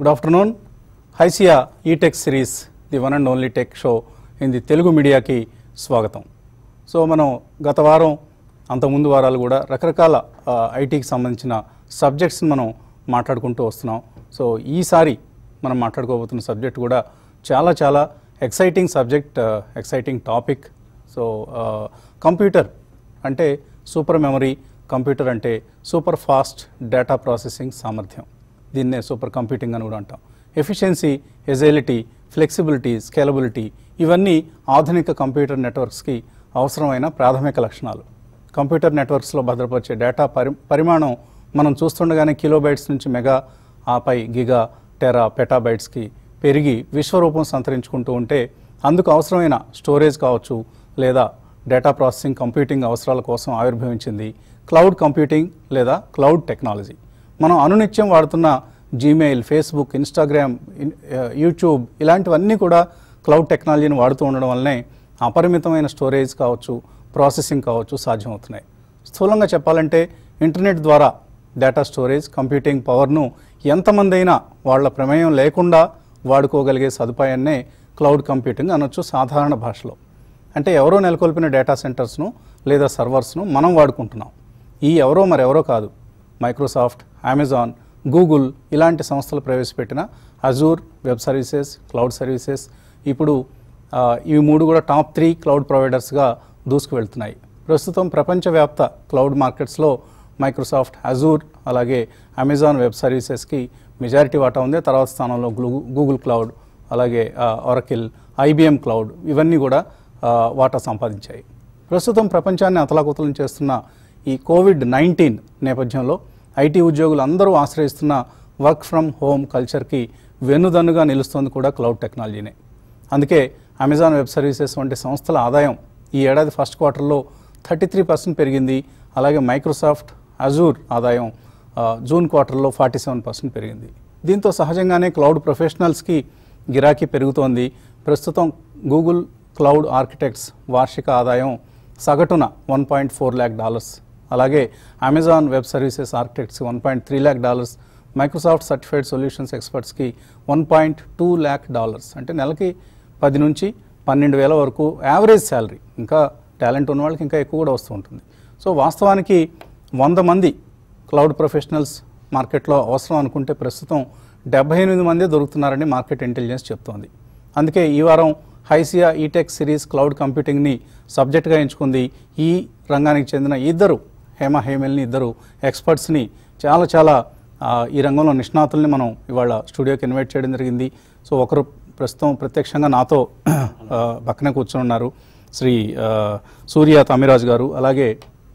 Good afternoon. HYSEA eTech series the one and only tech show in the Telugu మీడియాకి స్వాగతం so మనం గత వారం అంతకుముందు వారాలు కూడా రకరకాల ఐటీకి సంబంధించిన సబ్జెక్ట్స్ని మనం మాట్లాడుకుంటూ వస్తున్నాం సో ఈసారి మనం మాట్లాడుకోబోతున్న సబ్జెక్ట్ కూడా చాలా చాలా exciting subject exciting topic so computer అంటే సూపర్ మెమరీ కంప్యూటర్ అంటే సూపర్ ఫాస్ట్ డేటా ప్రాసెసింగ్ సామర్థ్యం దీన్నే సూపర్ కంప్యూటింగ్ అని కూడా అంటాం ఎఫిషియన్సీ ఎజైలిటీ ఫ్లెక్సిబిలిటీ స్కేలబిలిటీ ఇవన్నీ ఆధునిక కంప్యూటర్ నెట్వర్క్స్కి అవసరమైన ప్రాథమిక లక్షణాలు కంప్యూటర్ నెట్వర్క్స్లో భద్రపరిచే డేటా పరి పరిమాణం మనం చూస్తుండగానే కిలోబైట్స్ నుంచి మెగా ఆపై గిగా టెరా పెటాబైట్స్కి పెరిగి విశ్వరూపం సంతరించుకుంటూ ఉంటే అందుకు అవసరమైన స్టోరేజ్ కావచ్చు లేదా డేటా ప్రాసెసింగ్ కంప్యూటింగ్ అవసరాల కోసం ఆవిర్భవించింది క్లౌడ్ కంప్యూటింగ్ లేదా క్లౌడ్ టెక్నాలజీ మనం అనునిత్యం వాడుతున్న జీమెయిల్ ఫేస్బుక్ ఇన్స్టాగ్రామ్ ఇన్- ఆ, యూట్యూబ్ ఇలాంటివన్నీ కూడా క్లౌడ్ టెక్నాలజీని వాడుతూ ఉండడం వల్లనే అపరిమితమైన స్టోరేజ్ కావచ్చు ప్రాసెసింగ్ కావచ్చు సాధ్యమవుతున్నాయి స్థూలంగా చెప్పాలంటే ఇంటర్నెట్ ద్వారా డేటా స్టోరేజ్ కంప్యూటింగ్ పవర్ను ఎంతమంది అయినా వాళ్ళ ప్రమేయం లేకుండా వాడుకోగలిగే సదుపాయాన్నే క్లౌడ్ కంప్యూటింగ్ అనొచ్చు సాధారణ భాషలో అంటే ఎవరో నెలకొల్పిన డేటా సెంటర్స్ను లేదా సర్వర్స్ను మనం వాడుకుంటున్నాం ఈ ఎవరో మరెవరో కాదు మైక్రోసాఫ్ట్ అమెజాన్ గూగుల్ ఇలాంటి సంస్థలు ప్రవేశపెట్టిన Azure web services cloud services ఇప్పుడు ఆ, ఇవి మూడు కూడా టాప్ త్రీ క్లౌడ్ ప్రొవైడర్స్గా దూసుకు వెళ్తున్నాయి ప్రస్తుతం ప్రపంచవ్యాప్త క్లౌడ్ మార్కెట్స్లో మైక్రోసాఫ్ట్ అజూర్ అలాగే అమెజాన్ వెబ్ సర్వీసెస్కి మెజారిటీ వాటా ఉంది తర్వాత స్థానంలో గ్లూ- గూగుల్ క్లౌడ్ అలాగే ఒరకిల్ ఐబిఎం క్లౌడ్ ఇవన్నీ కూడా ఆ, వాటా సంపాదించాయి ప్రస్తుతం ప్రపంచాన్ని అతలాకుతలం చేస్తున్న ఈ కోవిడ్ నైన్టీన్ నేపథ్యంలో ఐటీ ఉద్యోగులు అందరూ ఆశ్రయిస్తున్న వర్క్ ఫ్రమ్ హోమ్ కల్చర్కి వెన్నుదన్నుగా నిలుస్తోంది కూడా క్లౌడ్ టెక్నాలజీనే అందుకే అమెజాన్ వెబ్ సర్వీసెస్ వంటి సంస్థల ఆదాయం ఈ ఏడాది ఫస్ట్ క్వార్టర్లో థర్టీ త్రీ పర్సెంట్ పెరిగింది అలాగే మైక్రోసాఫ్ట్ అజూర్ ఆదాయం ఆ, జూన్ క్వార్టర్లో ఫార్టీ సెవెన్ పర్సెంట్ పెరిగింది దీంతో సహజంగానే క్లౌడ్ ప్రొఫెషనల్స్కి గిరాకీ పెరుగుతోంది ప్రస్తుతం గూగుల్ క్లౌడ్ ఆర్కిటెక్ట్స్ వార్షిక ఆదాయం సగటున one point four lakh dollars అలాగే అమెజాన్ వెబ్ సర్వీసెస్ ఆర్కిటెక్ట్స్కి one point three lakh dollars Microsoft certified solutions ఎక్స్పర్ట్స్కి one point two lakh dollars అంటే నెలకి పది నుంచి పన్నెండు వేల వరకు యావరేజ్ శాలరీ ఇంకా టాలెంట్ ఉన్న వాళ్ళకి ఇంకా ఎక్కువ కూడా వస్తూ ఉంటుంది సో వాస్తవానికి వంద మంది క్లౌడ్ ప్రొఫెషనల్స్ మార్కెట్లో అవసరం అనుకుంటే ప్రస్తుతం డెబ్బై ఎనిమిది మందే దొరుకుతున్నారని మార్కెట్ ఇంటెలిజెన్స్ చెప్తోంది అందుకే ఈ వారం హైసియా ఈటెక్ సిరీస్ క్లౌడ్ కంప్యూటింగ్ని సబ్జెక్ట్గా ఎంచుకుంది ఈ రంగానికి చెందిన ఇద్దరు హేమ హేమల్ని ఇద్దరు ఎక్స్పర్ట్స్ని చాలా చాలా ఆ, ఈ రంగంలో నిష్ణాతుల్ని మనం ఇవాళ స్టూడియోకి ఇన్వైట్ చేయడం జరిగింది సో ఒకరు ప్రస్తుతం ప్రత్యక్షంగా నాతో ఆ, పక్కనే కూర్చొని ఉన్నారు శ్రీ ఆ, సూర్య తమిరాజు గారు అలాగే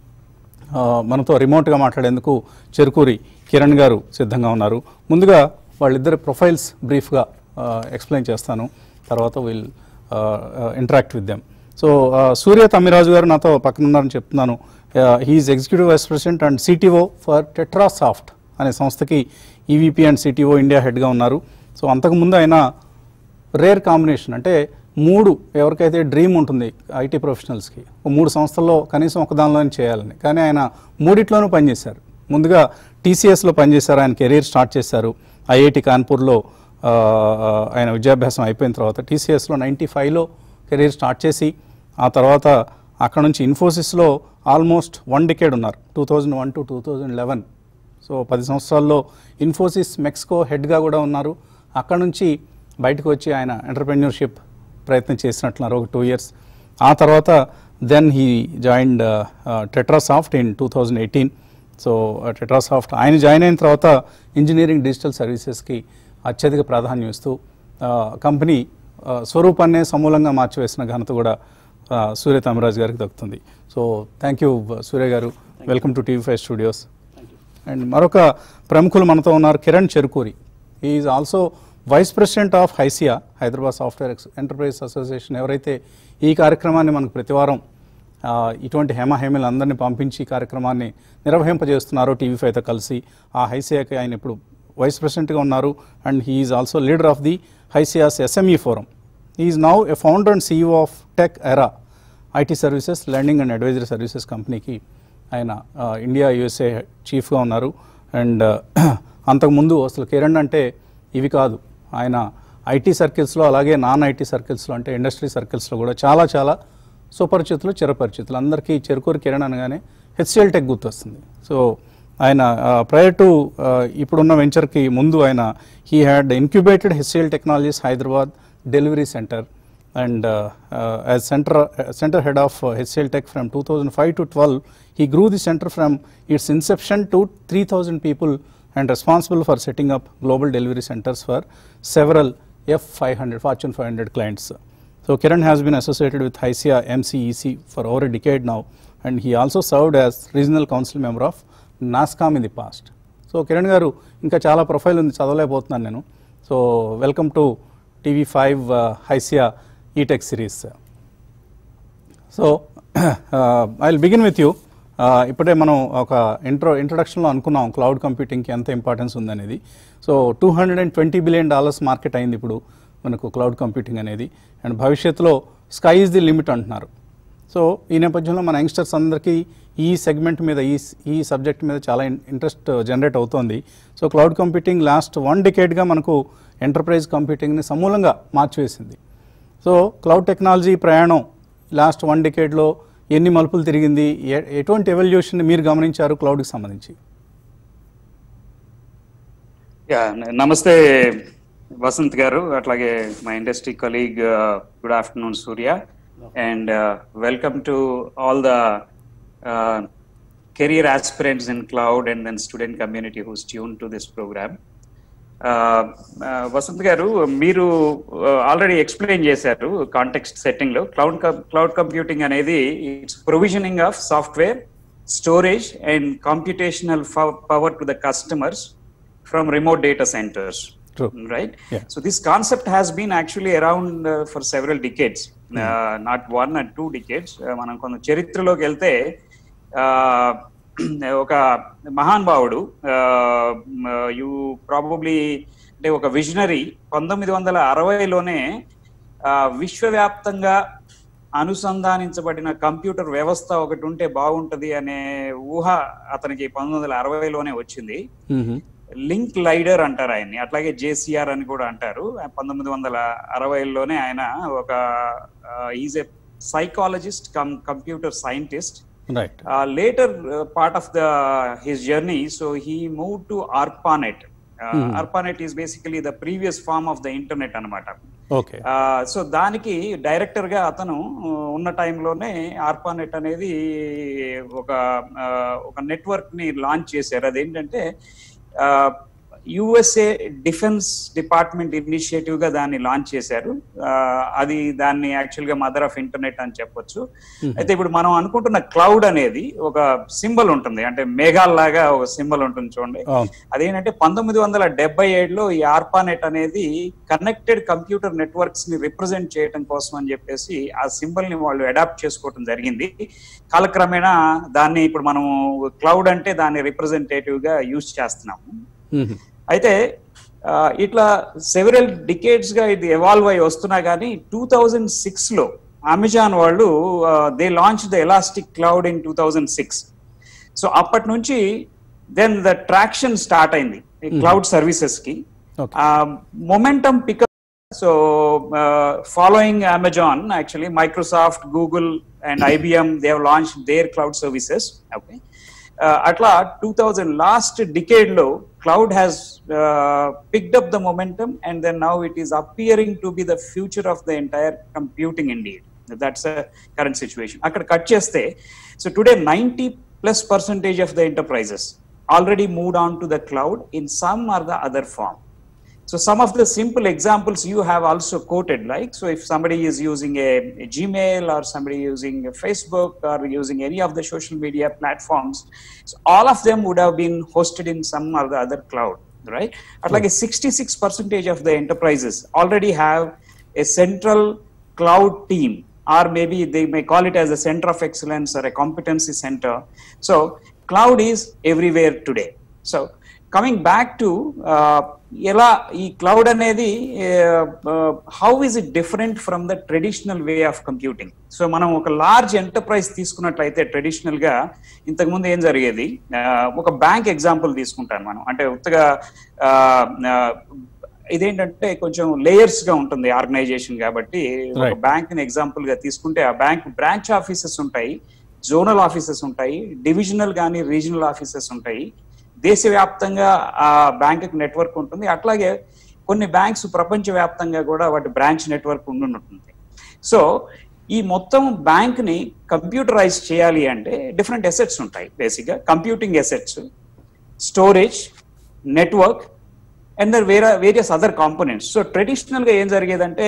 ఆ, మనతో రిమోట్గా మాట్లాడేందుకు చెరుకూరి కిరణ్ గారు సిద్ధంగా ఉన్నారు ముందుగా వాళ్ళిద్దరి ప్రొఫైల్స్ బ్రీఫ్గా ఎక్స్ప్లెయిన్ చేస్తాను తర్వాత will interact with them so Surya Tammiraju garu నాతో పక్కన ఉన్నారని చెప్తున్నాను he's executive vice president and CTO for Tetrasoft అనే సంస్థకి ఈవీపీ అండ్ సిటిఓ ఇండియా హెడ్గా ఉన్నారు సో అంతకుముందు ఆయన రేర్ కాంబినేషన్ అంటే మూడు ఎవరికైతే డ్రీమ్ ఉంటుంది ఐటీ ప్రొఫెషనల్స్కి ఓ మూడు సంస్థల్లో కనీసం ఒక దానిలోనే చేయాలని కానీ ఆయన మూడిట్లోనూ పనిచేశారు ముందుగా టీసీఎస్లో పనిచేశారు ఆయన కెరీర్ స్టార్ట్ చేశారు ఐఐటి కాన్పూర్లో ఆ, ఆయన విద్యాభ్యాసం అయిపోయిన తర్వాత టీసీఎస్లో నైంటీ ఫైవ్లో కెరీర్ స్టార్ట్ చేసి ఆ తర్వాత అక్కడ నుంచి ఇన్ఫోసిస్లో ఆల్మోస్ట్ వన్ డికేడ్ ఉన్నారు two thousand one to two thousand eleven so పది సంవత్సరాల్లో ఇన్ఫోసిస్ మెక్సికో హెడ్గా కూడా ఉన్నారు అక్కడ నుంచి బయటకు వచ్చి ఆయన ఎంటర్ప్రెన్యూర్షిప్ ప్రయత్నం చేసినట్లున్నారు ఒక టూ ఇయర్స్ ఆ తర్వాత then he joined Tetrasoft in two thousand eighteen so Tetrasoft ఆయన జాయిన్ అయిన తర్వాత ఇంజనీరింగ్ డిజిటల్ సర్వీసెస్కి అత్యధిక ప్రాధాన్యం ఇస్తూ కంపెనీ స్వరూపాన్నే సమూలంగా మార్చివేసిన ఘనత కూడా ఆ, సూర్య తమరాజ్ గారికి దక్కుతుంది so thank you Surya garu welcome to TV five studios and మరొక ప్రముఖులు మనతో ఉన్నారు Kiran Cherukuri is also vice president of HYSEA Hyderabad software ex enterprise association ఎవరైతే ఈ కార్యక్రమాన్ని మనకు ప్రతివారం ఆ, ఇటువంటి హేమ హేమలు అందరినీ పంపించి ఈ కార్యక్రమాన్ని నిర్వహింపజేస్తున్నారో టీవీ ఫైవ్తో కలిసి ఆ హైసియాకి ఆయన ఇప్పుడు వైస్ ప్రెసిడెంట్గా ఉన్నారు and he's also leader of the HYSEA's SME forum is now a founder and CEO of tech era IT services learning and advisory services కంపెనీకి ఆయన ఆ, ఇండియా యుఎస్ఏ చీఫ్గా ఉన్నారు అండ్ అంతకుముందు అసలు కిరణ్ అంటే ఇవి కాదు ఆయన ఐటీ సర్కిల్స్లో అలాగే నాన్ ఐటీ సర్కిల్స్లో అంటే ఇండస్ట్రీ సర్కిల్స్లో కూడా చాలా చాలా సుపరిచితులు చిరపరిచితులు అందరికీ చెరుకూరు కిరణ్ అనగానే హెచ్సిఎల్ టెక్ గుర్తొస్తుంది సో ఆయన ప్రయర్ టు ఇప్పుడున్న వెంచర్కి ముందు ఆయన he had incubated HCL technologies Hyderabad delivery centre and uh, uh, as center uh, center head of uh, HCL Tech from 2005 to 12, he grew the center from its inception to 3,000 people and responsible for setting up global delivery centers for several F500 Fortune 500 clients. So Kiran has been associated with HISIA MCEC for over a decade now, and he also served as regional council member of NASCOM in the past. So Kiran garu ఇంకా చాలా profile ఉంది చదవలేకపోతున్నాను నేను so welcome to TV five HYSEA eTech series so I will begin with you ఇప్పుడే మనం ఒక intro ఇంట్రొడక్షన్లో అనుకున్నాం cloud కంప్యూటింగ్కి ఎంత ఇంపార్టెన్స్ ఉందనేది so two hundred and twenty billion dollars market అయింది ఇప్పుడు మనకు క్లౌడ్ కంప్యూటింగ్ అనేది అండ్ భవిష్యత్తులో స్కై ఈజ్ ది లిమిట్ అంటున్నారు సో ఈ నేపథ్యంలో మన యంగ్స్టర్స్ అందరికీ ఈ సెగ్మెంట్ మీద ఈ ఈ సబ్జెక్ట్ మీద చాలా ఇంట్రెస్ట్ జనరేట్ అవుతోంది so cloud computing last one డికేడ్గా మనకు ఎంటర్ప్రైజ్ కంప్యూటింగ్ని సమూలంగా మార్చివేసింది సో క్లౌడ్ టెక్నాలజీ ప్రయాణం లాస్ట్ వన్ డికేడ్లో ఎన్ని మలుపులు తిరిగింది ఎ- ఎటువంటి ఎవల్యూషన్ మీరు గమనించారు క్లౌడ్కి సంబంధించి యా నమస్తే వసంత్ గారు అట్లాగే మా industry colleague good afternoon Surya and welcome to all the career aspirants in cloud and then student community who's tune to this programme Vasanth garu మీరు ఆల్రెడీ ఎక్స్ప్లెయిన్ చేశారు కాంటెక్స్ట్ సెట్టింగ్ లో క్లౌడ్ క్లౌడ్ కంప్యూటింగ్ అనేది it's provisioning of software storage and computational power to the customers from remote data centers. True. Right? Yeah. So this concept has been actually around uh, for several decades, uh, not one and two decades. Uh, మనం కొంత చరిత్రలోకి వెళ్తే uh, ఒక మహానుభావుడు you probably అంటే ఒక visionary పంతొమ్మిది వందల అరవైలోనే విశ్వవ్యాప్తంగా అనుసంధానించబడిన కంప్యూటర్ వ్యవస్థ ఒకటి ఉంటే బాగుంటది అనే ఊహ అతనికి పంతొమ్మిది వందల అరవైలోనే వచ్చింది లింక్ లైడర్ అంటారు ఆయన్ని అట్లాగే జేసీఆర్ అని కూడా అంటారు పంతొమ్మిది వందల అరవైలోనే ఆయన ఒక is a psychologist cum computer scientist right later part of the his journey so he move to ARPANET ARPANET is basically the previous form of the internet అనమాట ఓకే సో దానికి డైరెక్టర్ గా అతను ఉన్న టైంలోనే ఆర్పానెట్ అనేది ఒక ఆ, ఒక నెట్వర్క్ ని లాంచ్ చేశారు అదేంటంటే యుఎస్ఏ డిఫెన్స్ డిపార్ట్మెంట్ ఇనిషియేటివ్ గా దాన్ని లాంచ్ చేశారు ఆ, అది దాన్ని యాక్చువల్ గా మదర్ ఆఫ్ ఇంటర్నెట్ అని చెప్పొచ్చు అయితే ఇప్పుడు మనం అనుకుంటున్న క్లౌడ్ అనేది ఒక సింబల్ ఉంటుంది అంటే మేఘాల్లాగా ఒక సింబల్ ఉంటుంది చూడండి అవును అదేంటంటే పంతొమ్మిది వందల డెబ్బై ఏడులో ఈ ఆర్పానెట్ అనేది కనెక్టెడ్ కంప్యూటర్ నెట్వర్క్స్ ని రిప్రజెంట్ చేయడం కోసం అని చెప్పేసి ఆ సింబల్ ని వాళ్ళు అడాప్ట్ చేసుకోవడం జరిగింది కాలక్రమేణా దాన్ని ఇప్పుడు మనం క్లౌడ్ అంటే దాన్ని రిప్రజెంటేటివ్ గా యూజ్ చేస్తున్నాము మ్మ్. అయితే ఆ, ఇట్లా సెవెరల్ డికేట్స్ గా ఇది ఎవాల్వ్ అయి వస్తున్నా కానీ టూ థౌజండ్ సిక్స్ లో అమెజాన్ వాళ్ళు they launch the elastic cloud in two thousand six so అప్పటి నుంచి దెన్ ద ట్రాక్షన్ స్టార్ట్ అయింది క్లౌడ్ సర్వీసెస్ కి okay momentum pickup so following Amazon actually Microsoft Google and IBM they have launch their cloud services okay అట్లా two thousand last decade లో cloud has picked up the momentum and then now it is appearing to be the future of the entire computing indeed that's current situation అక్కడ cut చేస్తే so today ninety plus percentage of the enterprises already moved on to the cloud in some or the other form So some of the simple examples you have also quoted, like so if somebody is using a, a Gmail or somebody using a Facebook or using any of the social media platforms, so all of them would have been hosted in some or the other cloud, right? But like a 66 percentage of the enterprises already have a central cloud team or maybe they may call it as a center of excellence or a competency center. So cloud is everywhere today. So coming back to uh, ఎలా ఈ cloud అనేది how is it different from the traditional way of computing so మనం ఒక large enterprise తీసుకున్నట్లయితే traditional గా ఇంతకుముందు ఏం జరిగేది ఆ, ఒక బ్యాంక్ ఎగ్జాంపుల్ తీసుకుంటాను మనం అంటే ఉత్తగా ఇదేంటంటే కొంచెం లేయర్స్ గా ఉంటుంది ఆర్గనైజేషన్ కాబట్టి ఒక Right. బ్యాంక్ ని ఎగ్జాంపుల్ గా తీసుకుంటే ఆ బ్యాంక్ బ్రాంచ్ ఆఫీసెస్ ఉంటాయి జోనల్ ఆఫీసెస్ ఉంటాయి డివిజనల్ కానీ రీజనల్ ఆఫీసెస్ ఉంటాయి దేశవ్యాప్తంగా ఆ బ్యాంక్ నెట్వర్క్ ఉంటుంది అట్లాగే కొన్ని బ్యాంక్స్ ప్రపంచవ్యాప్తంగా కూడా వాటి బ్రాంచ్ నెట్వర్క్ ఉండుంటుంది సో ఈ మొత్తం బ్యాంక్ ని కంప్యూటరైజ్ చేయాలి అంటే డిఫరెంట్ ఎసెట్స్ ఉంటాయి బేసిక్ గా computing assets storage network and other వేరే various other components so traditional గా ఏం జరిగేదంటే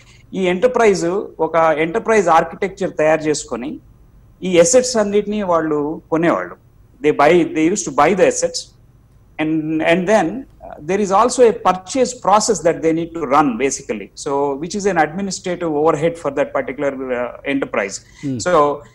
ఈ ఎంటర్ప్రైజ్ ఒక ఎంటర్ప్రైజ్ ఆర్కిటెక్చర్ తయారు చేసుకొని ఈ ఎసెట్స్ అన్నిటిని వాళ్ళు కొనేవాళ్ళు they buy they use to buy the assets and and then uh, there is also a purchase process that they need to run basically so which is an administrative overhead for that particular uh, enterprise so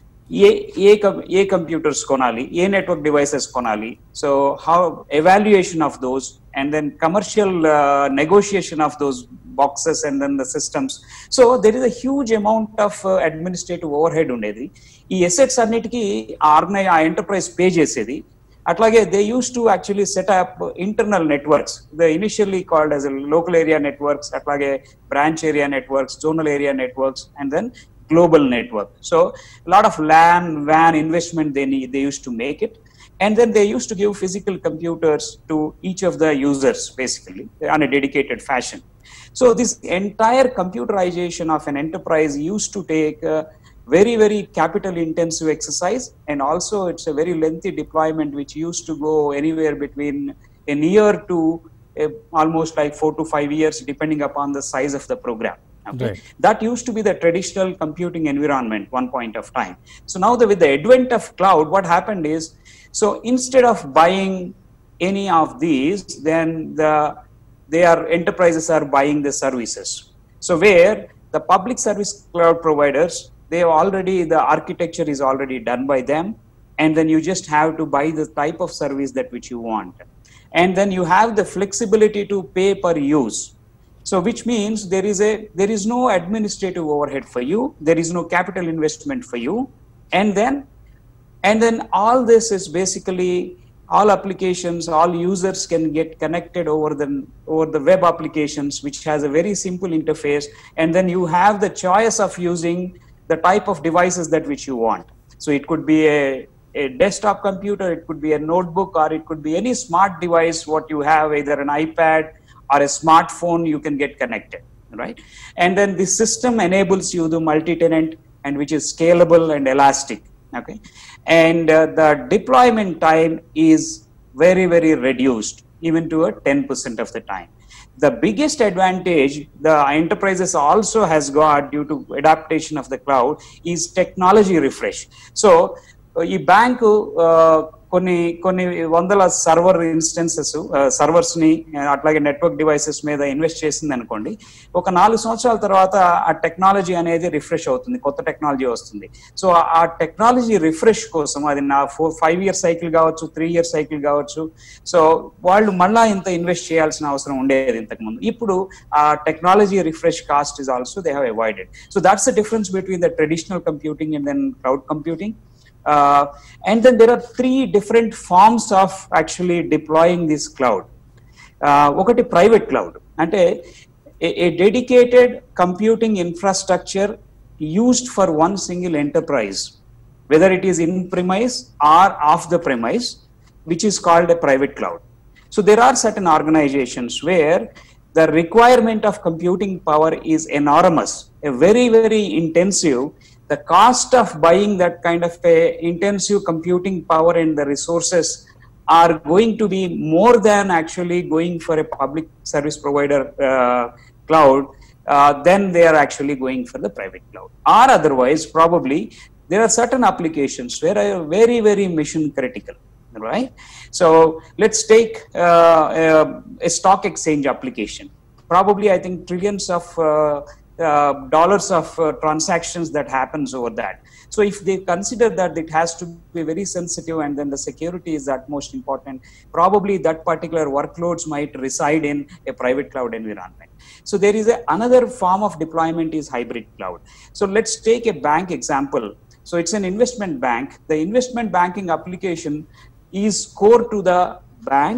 ఏ ఏ కం- ఏ computers కొనాలి ఏ network devices కొనాలి so how evaluation of those and then commercial negotiation of those boxes and then the systems so there is a huge amount of administrative overhead ఉండేది ఈ assets అన్నిటికీ ఆ ఆర్గనై ఆ ఎంటర్ప్రైజ్ పే చేసేది అట్లాగే they use to actually set up internal networks the initially called as local area networks అట్లాగే branch area networks zonal area networks and then global network so a lot of lan wan investment they need they used to make it and then they used to give physical computers to each of the users basically on a dedicated fashion so this entire computerization of an enterprise used to take uh, very very capital intensive exercise and also it's a very lengthy deployment which used to go anywhere between a year to uh, almost like 4 to 5 years depending upon the size of the program okay Right. that used to be the traditional computing environment one point of time so now the, with the advent of cloud what happened is so instead of buying any of these then the they are enterprises are buying the services so where the public service cloud providers they have already the architecture is already done by them and then you just have to buy the type of service that which you want and then you have the flexibility to pay per use so which means there is a there is no administrative overhead for you there is no capital investment for you and then and then all this is basically all applications all users can get connected over the over the web applications which has a very simple interface and then you have the choice of using the type of devices that which you want so it could be a a desktop computer it could be a notebook or it could be any smart device what you have either an ipad or a smartphone you can get connected right and then the system enables you the multi-tenant and which is scalable and elastic okay and uh, the deployment time is very very reduced even to a 10% of the time the biggest advantage the enterprises also has got due to adaptation of the cloud is technology refresh so ఈ bank కొన్ని కొన్ని వందల server instances servers ని uh, అట్లాగే network devices మీద invest చేసింది అనుకోండి ఒక నాలుగు సంవత్సరాల తర్వాత ఆ టెక్నాలజీ అనేది రిఫ్రెష్ అవుతుంది కొత్త టెక్నాలజీ వస్తుంది సో ఆ టెక్నాలజీ రిఫ్రెష్ కోసం అది నా ఫోర్ ఫైవ్ ఇయర్ సైకిల్ కావచ్చు త్రీ ఇయర్ సైకిల్ కావచ్చు సో వాళ్ళు మళ్ళా ఇంత ఇన్వెస్ట్ చేయాల్సిన అవసరం ఉండేది ఇంతకు ముందు ఇప్పుడు ఆ technology refresh cost is also they have avoided so that's the difference between the traditional computing and then cloud computing uh, and then there are three different forms of actually deploying this cloud uh, ఒకటి private cloud అంటే a dedicated computing infrastructure used for one single enterprise whether it is in premise or off the premise which is called a private cloud so there are certain organizations where the requirement of computing power is enormous, a very, very intensive. The cost of buying that kind of a intensive computing power and the resources are going to be more than actually going for a public service provider uh, cloud. Uh, then they are actually going for the private cloud. Or otherwise, probably there are certain applications where are very, very mission critical right? So let's take uh, uh, a stock exchange application. Probably, I think trillions of uh, uh, dollars of uh, transactions that happens over that. So if they consider that it has to be very sensitive and then the security is that most important, probably that particular workloads might reside in a private cloud environment. So there is a, another form of deployment is hybrid cloud. So let's take a bank example. So it's an investment bank. The investment banking application is core to the bank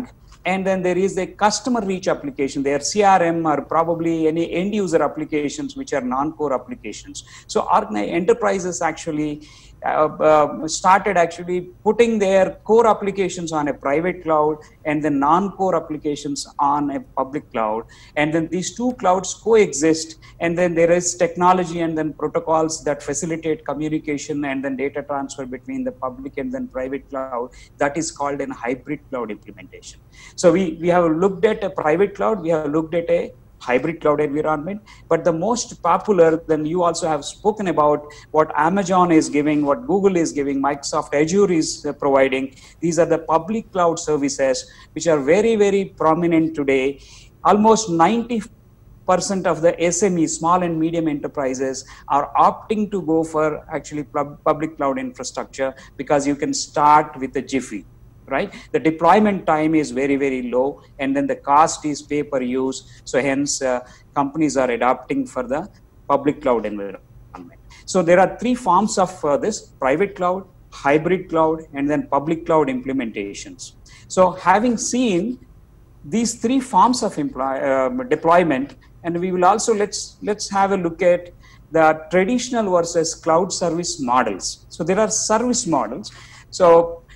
and then there is a customer reach application their crm or probably any end user applications which are non-core applications so organi- enterprises actually uh, uh, started actually putting their core applications on a private cloud and the non-core applications on a public cloud and then these two clouds coexist and then there is technology and then protocols that facilitate communication and then data transfer between the public and then private cloud that is called an hybrid cloud implementation so we we have looked at a private cloud we have looked at a hybrid cloud environment but the most popular then you also have spoken about what amazon is giving what google is giving microsoft azure is uh, providing these are the public cloud services which are very very prominent today almost 90 percent of the SME, small and medium enterprises, are opting to go for actually pub- public cloud infrastructure because you can start with a jiffy right the deployment time is very very low and then the cost is pay per use so hence uh, companies are adopting for the public cloud environment so there are three forms of uh, this private cloud hybrid cloud and then public cloud implementations so having seen these three forms of employ, um, deployment and we will also let's let's have a look at the traditional versus cloud service models so there are service models so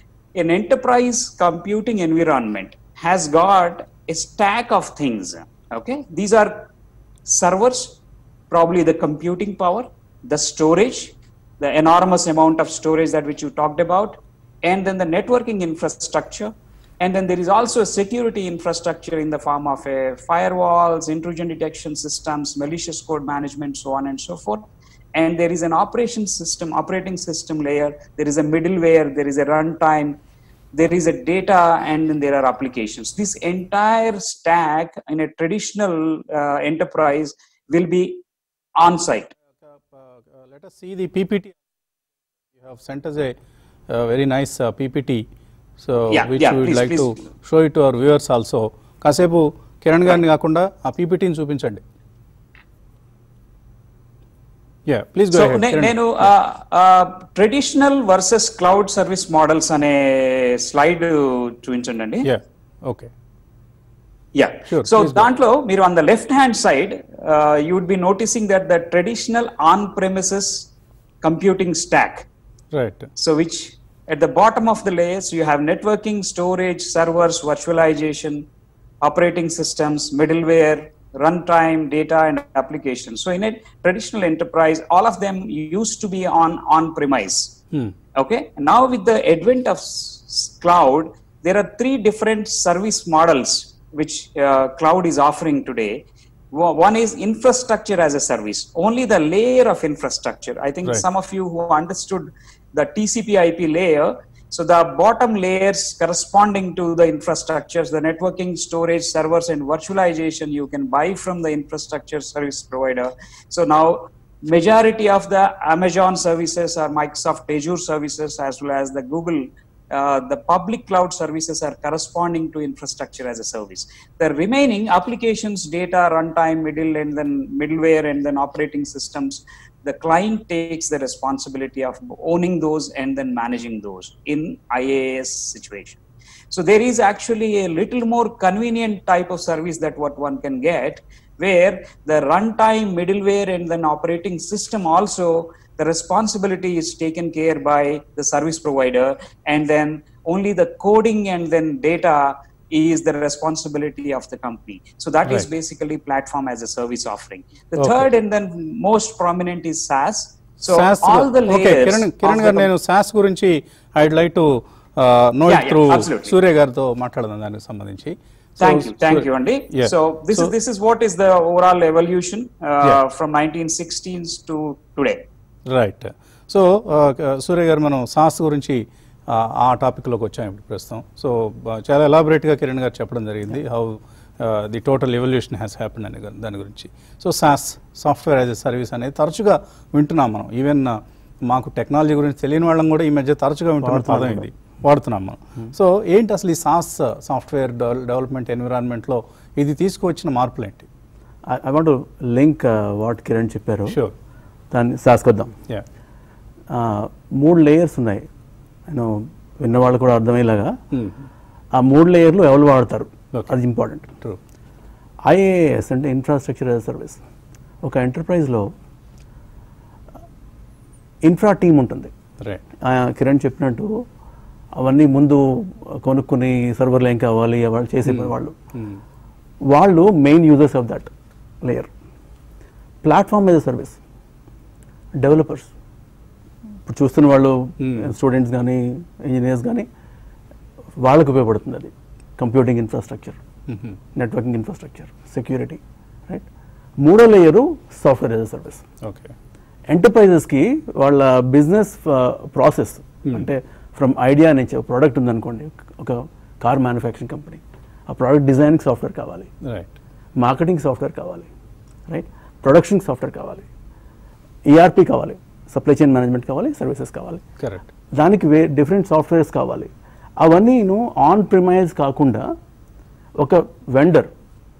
an enterprise computing environment has got a stack of things okay these are servers probably the computing power the storage the enormous amount of storage that which you talked about and then the networking infrastructure and then there is also a security infrastructure in the form of a firewalls intrusion detection systems malicious code management so on and so forth and there is an operation system operating system layer there is a middleware there is a runtime there is a data and then there are applications this entire stack in a traditional uh, enterprise will be on site Uh, let us see the PPT. You have sent us a, uh very nice uh, PPT, so Yeah, which yeah, we would please, like to please. show it to our viewers also. కాసేపు కిరణ్ గారిని కాకుండా ఆ పీపీటీని చూపించండి yeah please go so నే- నేను traditional versus cloud service models అనే slide చూపించండి అండి yeah okay yeah Sure, so please go. దాంట్లో మీరు on the left hand side you would be noticing that the traditional on premises computing stack right so which at the bottom of the layers you have networking storage servers virtualization operating systems middleware runtime data and applications so in a traditional enterprise all of them used to be on on premise okay now with the advent of s- s- cloud there are three different service models which uh, cloud is offering today Wo- one is infrastructure as a service only the layer of infrastructure i think Right. some of you who understood the tcp ip layer so the bottom layers corresponding to the infrastructures the networking storage servers and virtualization you can buy from the infrastructure service provider so now majority of the amazon services or microsoft azure services as well as the google uh, the public cloud services are corresponding to infrastructure as a service. The remaining applications, data, runtime, middle, and then middleware, and then operating systems, the client takes the responsibility of owning those and then managing those in IaaS situation. So there is actually a little more convenient type of service that what one can get, where the runtime, middleware, and then operating system also the responsibility is taken care by the service provider, and then only the coding and then data is the responsibility of the company. So that is Right. basically platform as a service offering. The Okay. third and then most prominent is SaaS. So SaaS all the okay layers. Kiran of Kiran the garu com- నేను SaaS గురించి I'd like to know Yeah, it yeah, through absolutely. Surya గారితో మాట్లాడదాం దానికి సంబంధించి So, Thank you, thank Surya- you, Andy. Yeah. So this So- is this is what is the overall evolution uh, Yeah. from 1916s to today. Right so Surya garu మనం sauce గురించి ఆ, ఆ టాపిక్లోకి వచ్చాం ఇప్పుడు ప్రస్తుతం సో బ- చాలా ఎలాబొరేట్గా కిరణ్ గారు చెప్పడం జరిగింది how the total evolution has happen అనే గా- దాని గురించి so SaaS software as a service అనేది తరచుగా వింటున్నాం మనం ఈవెన్ మాకు టెక్నాలజీ గురించి తెలియని వాళ్ళం కూడా ఈ మధ్య తరచుగా వింటున్న పదం ఇది వాడుతున్నాం మనం సో ఏంటి అసలు ఈ సాస్ సాఫ్ట్వేర్ డెవలప్మెంట్ ఎన్విరాన్మెంట్లో ఇది తీసుకువచ్చిన మార్పులు ఏంటి I want link what Kiran చెప్పారు షూర్ దాన్ని సాసుకొద్దాం యా మూడు లేయర్స్ ఉన్నాయి నేను విన్నవాళ్ళు కూడా అర్థమయ్యేలాగా ఆ మూడు లేయర్లు ఎవరు వాడతారు Okay. అది ఇంపార్టెంట్ ట్రూ ఐఏఎస్ అంటే ఇన్ఫ్రాస్ట్రక్చర్ యాజ్ సర్వీస్ ఒక ఎంటర్ప్రైజ్లో ఇన్ఫ్రా టీమ్ ఉంటుంది రైట్ ఆ, కిరణ్ చెప్పినట్టు అవన్నీ ముందు కొనుక్కుని సర్వర్లు ఏం కావాలి వాళ్ళు చేసే వాళ్ళు వాళ్ళు main users of that layer platform మీద సర్వీస్ డెవలపర్స్ ఇప్పుడు చూస్తున్న వాళ్ళు Hmm. స్టూడెంట్స్ కానీ ఇంజనీర్స్ కానీ వాళ్ళకు ఉపయోగపడుతుంది అది computing infrastructure networking infrastructure security right మూడో layer software as service okay ఎంటర్ప్రైజెస్కి వాళ్ళ బిజినెస్ ప్రాసెస్ అంటే ఫ్రమ్ ఐడియా నుంచి ఒక ప్రోడక్ట్ ఉందనుకోండి ఒక కార్ మ్యానుఫ్యాక్చరింగ్ కంపెనీ ఆ ప్రోడక్ట్ డిజైనింగ్ సాఫ్ట్వేర్ కావాలి రైట్ మార్కెటింగ్ సాఫ్ట్వేర్ కావాలి రైట్ ప్రొడక్షన్ సాఫ్ట్వేర్ కావాలి ఈఆర్పి కావాలి సప్లై చైన్ మేనేజ్మెంట్ కావాలి సర్వీసెస్ కావాలి కరెక్ట్ దానికి వే డిఫరెంట్ సాఫ్ట్వేర్స్ కావాలి అవన్నీ ఆన్ ప్రిమైజ్ కాకుండా ఒక వెండర్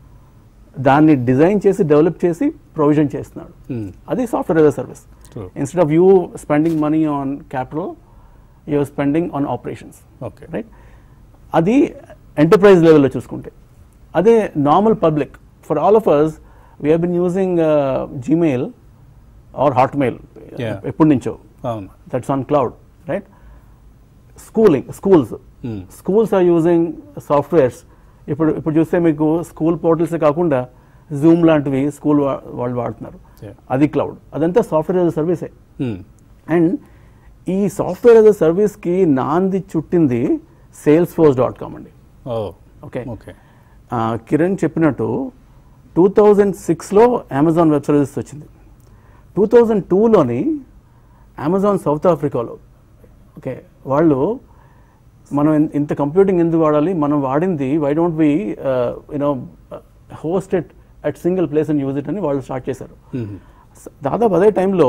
దాన్ని డిజైన్ చేసి డెవలప్ చేసి ప్రొవిజన్ చేస్తున్నాడు అది software as service True. Instead of you spending money on capital you're spending on operations okay right అది ఎంటర్ప్రైజ్ లెవెల్లో చూసుకుంటే అదే normal public for all of us we have been using Gmail or Hotmail Yeah. ఎప్పటి నుంచో అవును that's on cloud right schooling schools Hmm. Schools are using softwares ఇప్పుడు ఇప్పుడు చూస్తే మీకు స్కూల్ పోర్టల్స్ కాకుండా జూమ్ లాంటివి స్కూల్ వాళ్ళు వాడుతున్నారు Yeah. అది క్లౌడ్ అదంతా సాఫ్ట్వేర్ యాజ్ సర్వీసే Hmm. అండ్ ఈ సాఫ్ట్వేర్ యాజ్ అ సర్వీస్కి నాంది చుట్టింది సేల్స్ ఫోర్స్ డాట్ కామ్ అండి ఓ ఓకే ఓకే ఆ, కిరణ్ చెప్పినట్టు టూ థౌజండ్ సిక్స్లో అమెజాన్ వెబ్ సర్వీసెస్ వచ్చింది టూ థౌజండ్ టూలోని అమెజాన్ సౌత్ ఆఫ్రికాలో ఓకే వాళ్ళు మనం ఇన్- ఇంత కంప్యూటింగ్ ఎందుకు వాడాలి మనం వాడింది why don't be you know host it at single place and use it అని వాళ్ళు స్టార్ట్ చేశారు స- దాదాపు అదే టైంలో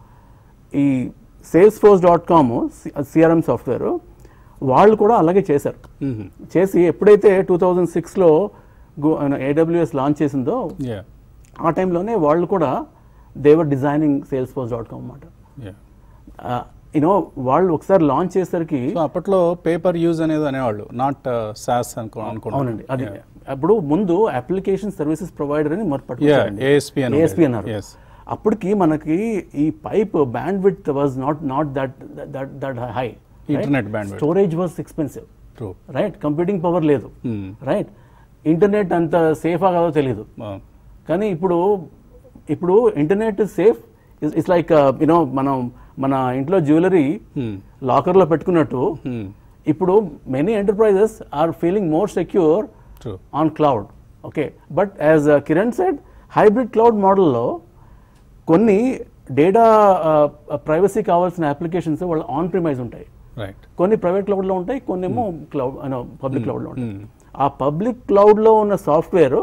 ఈ sales force dot com CRM software వాళ్ళు కూడా అలాగే చేశారు చేసి ఎప్పుడైతే టూ థౌజండ్ సిక్స్లో ఏడబ్ల్యూఎస్ లాంచ్ చేసిందో యా ఆ టైంలోనే వాళ్ళు కూడా దేవర్ designing sales force dot com అన్నమాట యా యూనో వాళ్ళు ఒకసారి లాంచ్ చేసరికి సో అప్పట్లో పేపర్ యూజ్ అనేది అనేవాళ్ళు నాట్ సాస్ అనుకో అనుకుంటా అవునండి అది అప్పుడు ముందు అప్లికేషన్ సర్వీసెస్ ప్రొవైడర్ అని మరి Yeah, ASP అని ఏఎస్పి ఉండేది. అన్నారు Yes. అప్పటికి మనకి ఈ pipe bandwidth was not not that that that high Internet bandwidth. Storage was expensive true right computing power లేదు రైట్ ఇంటర్నెట్ అంత సేఫా కాదో తెలియదు కానీ ఇప్పుడు ఇప్పుడు internet safe it's like you know మనం మన ఇంట్లో జ్యువెలరీ లాకర్లో పెట్టుకున్నట్టు ఇప్పుడు many enterprises are feeling more secure true on cloud okay but as Kiran said hybrid cloud మోడల్లో కొన్ని డేటా ప్రైవసీ కావాల్సిన అప్లికేషన్స్ వాళ్ళ ఆన్ ప్రిమైజ్ ఉంటాయి రైట్ కొన్ని ప్రైవేట్ క్లౌడ్లో ఉంటాయి కొన్ని ఏమో క్లౌడ్ పబ్లిక్ క్లౌడ్లో ఉంటాయి ఆ పబ్లిక్ క్లౌడ్లో ఉన్న సాఫ్ట్వేర్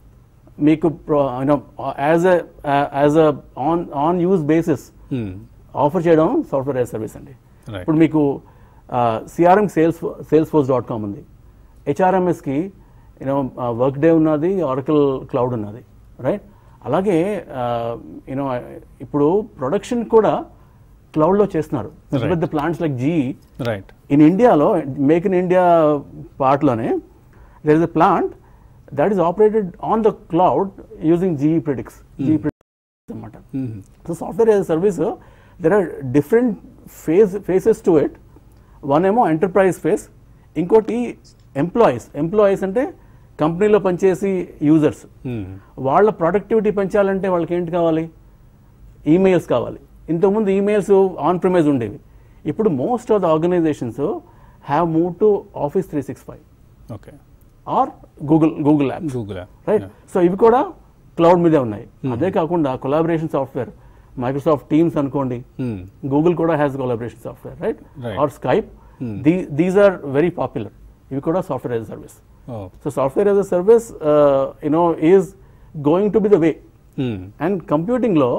మీకు as as a on on use basis offer చేయడం సాఫ్ట్వేర్ యాజ్ సర్వీస్ అండి Right. ఇప్పుడు మీకు CRM sales sales force dot com ఉంది హెచ్ఆర్ఎంఎస్కి యూనో వర్క్ డే ఉన్నది ఆరకల్ క్లౌడ్ ఉన్నది రైట్ అలాగే యూనో ఇప్పుడు ప్రొడక్షన్ కూడా క్లౌడ్లో చేస్తున్నారు Right. With the plants like GE right in ఇండియాలో మేక్ ఇన్ ఇండియా పార్ట్లోనే there is a plant that is operated on the cloud using GE Predix GE Predix అనమాట so software as service there are different phase phases to it one ఏమో enterprise phase ఇంకోటి employees employees అంటే కంపెనీలో పనిచేసి users వాళ్ళ productivity పెంచాలంటే వాళ్ళకి ఏంటి కావాలి ఈమెయిల్స్ కావాలి ఇంతకుముందు ఈమెయిల్స్ ఆన్ ప్రిమైజ్ ఉండేవి ఇప్పుడు most of the organizations have move to office three six five okay or Google Google app Google right so ఇవి కూడా క్లౌడ్ మీదే ఉన్నాయి అదే కాకుండా కొలాబరేషన్ సాఫ్ట్వేర్ మైక్రోసాఫ్ట్ టీమ్స్ అనుకోండి గూగుల్ కూడా has collaboration software right Right. Or Skype these are very popular ఇవి కూడా software as service so software as a service you know is going to be the way and కంప్యూటింగ్లో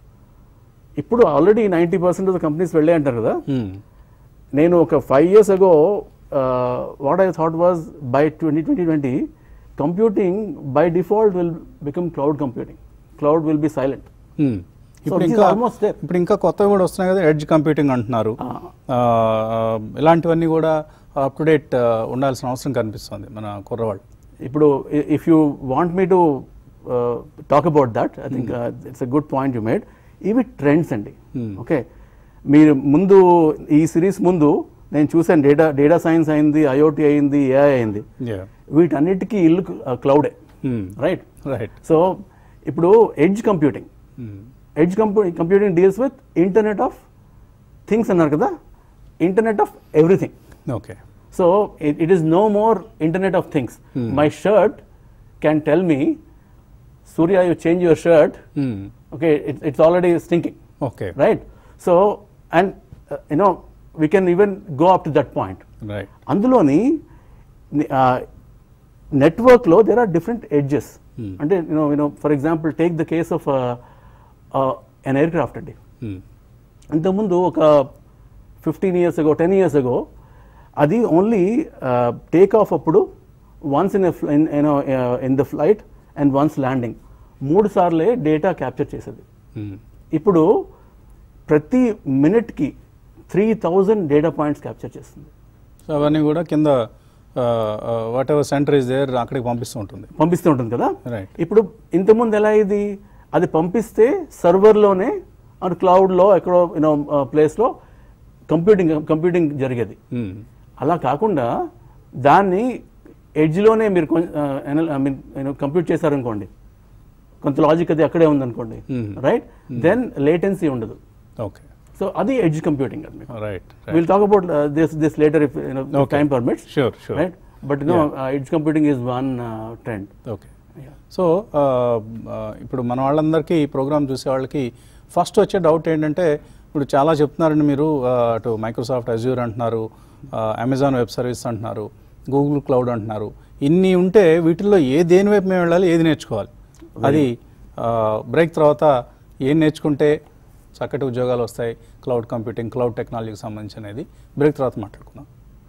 ఇప్పుడు already ninety percent of the companies వెళ్ళే అంటారు కదా నేను ఒక five years ago what I thought was by twenty twenty twenty computing by default will become cloud computing cloud will be silent ఇప్పుడు this is ఇంకా almost there. ఇప్పుడు ఇంకా కొత్తవి కూడా వస్తున్నాయి కదా ఎడ్జ్ కంప్యూటింగ్ అంటున్నారు ఆ, ఇలాంటివన్నీ కూడా అప్ టు డేట్ ఉండాల్సిన అవసరం కనిపిస్తుంది మన కుర్రవాళ్ళు ఇప్పుడు if you want me to talk about that I think it's a good point you made ఇవి ట్రెండ్స్ అండి ఓకే మీరు ముందు ఈ సిరీస్ ముందు నేను చూసాను డేటా డేటా సైన్స్ అయింది ఐఓటీ అయింది ఏఐ అయింది యా వీటన్నిటికీ ఇల్లు క్లౌడే రైట్ రైట్ సో ఇప్పుడు edge computing edge compu computing deals with internet of things అన్నారు కదా internet of everything okay So it, it is no more Internet of Things. My shirt can tell me, Surya, you change your shirt. Okay, it, it's already stinking, okay right? So and uh, you know we can even go up to that point. Right అందులోని నెట్వర్క్లో there are different edges అంటే you know you know for example take the case of an aircraft అండి ఇంతకుముందు ఒక fifty years ago ten years ago అది only take off అప్పుడు once in you know in the flight and once landing మూడు సార్లే data capture చేసేది ఇప్పుడు ప్రతి మినిట్కి three thousand data points capture చేస్తుంది సో అవన్నీ కూడా కింద whatever centre is there అక్కడికి పంపిస్తూ ఉంటుంది పంపిస్తూ ఉంటుంది కదా Right. ఇప్పుడు ఇంతకుముందు ఎలా ఇది అది పంపిస్తే సర్వర్లోనే అండ్ క్లౌడ్లో ఎక్కడో యూనో ప్లేస్లో కంప్యూటింగ్ కంప్యూటింగ్ జరిగేది అలా కాకుండా దాన్ని ఎడ్జ్లోనే మీరు ఐ మీన్ కంప్యూట్ చేశారనుకోండి కొంత లాజిక్ అది అక్కడే ఉందనుకోండి Hmm. రైట్ దెన్ లేటెన్సీ ఉండదు ఓకే సో అది ఎడ్జ్ కంప్యూటింగ్ అది మీకు right will talk about this this later if Okay. Time permits sure sure right but no edge computing is one trend okay so ఆ, ఆ, ఇప్పుడు మన వాళ్ళందరికీ ఈ ప్రోగ్రామ్ చూసే వాళ్ళకి ఫస్ట్ వచ్చే డౌట్ ఏంటంటే ఇప్పుడు చాలా చెప్తున్నారండి మీరు ఆ, అటు మైక్రోసాఫ్ట్ అజ్యూర్ అంటున్నారు అమెజాన్ వెబ్ సర్వీస్ అంటున్నారు గూగుల్ క్లౌడ్ అంటున్నారు ఇన్ని ఉంటే వీటిల్లో ఏ దేని వైపు మేము వెళ్ళాలి ఏది నేర్చుకోవాలి అది బ్రేక్ తర్వాత ఏం నేర్చుకుంటే చక్కటి ఉద్యోగాలు వస్తాయి క్లౌడ్ కంప్యూటింగ్ క్లౌడ్ టెక్నాలజీకి సంబంధించి అనేది బ్రేక్ తర్వాత మాట్లాడుకుందాం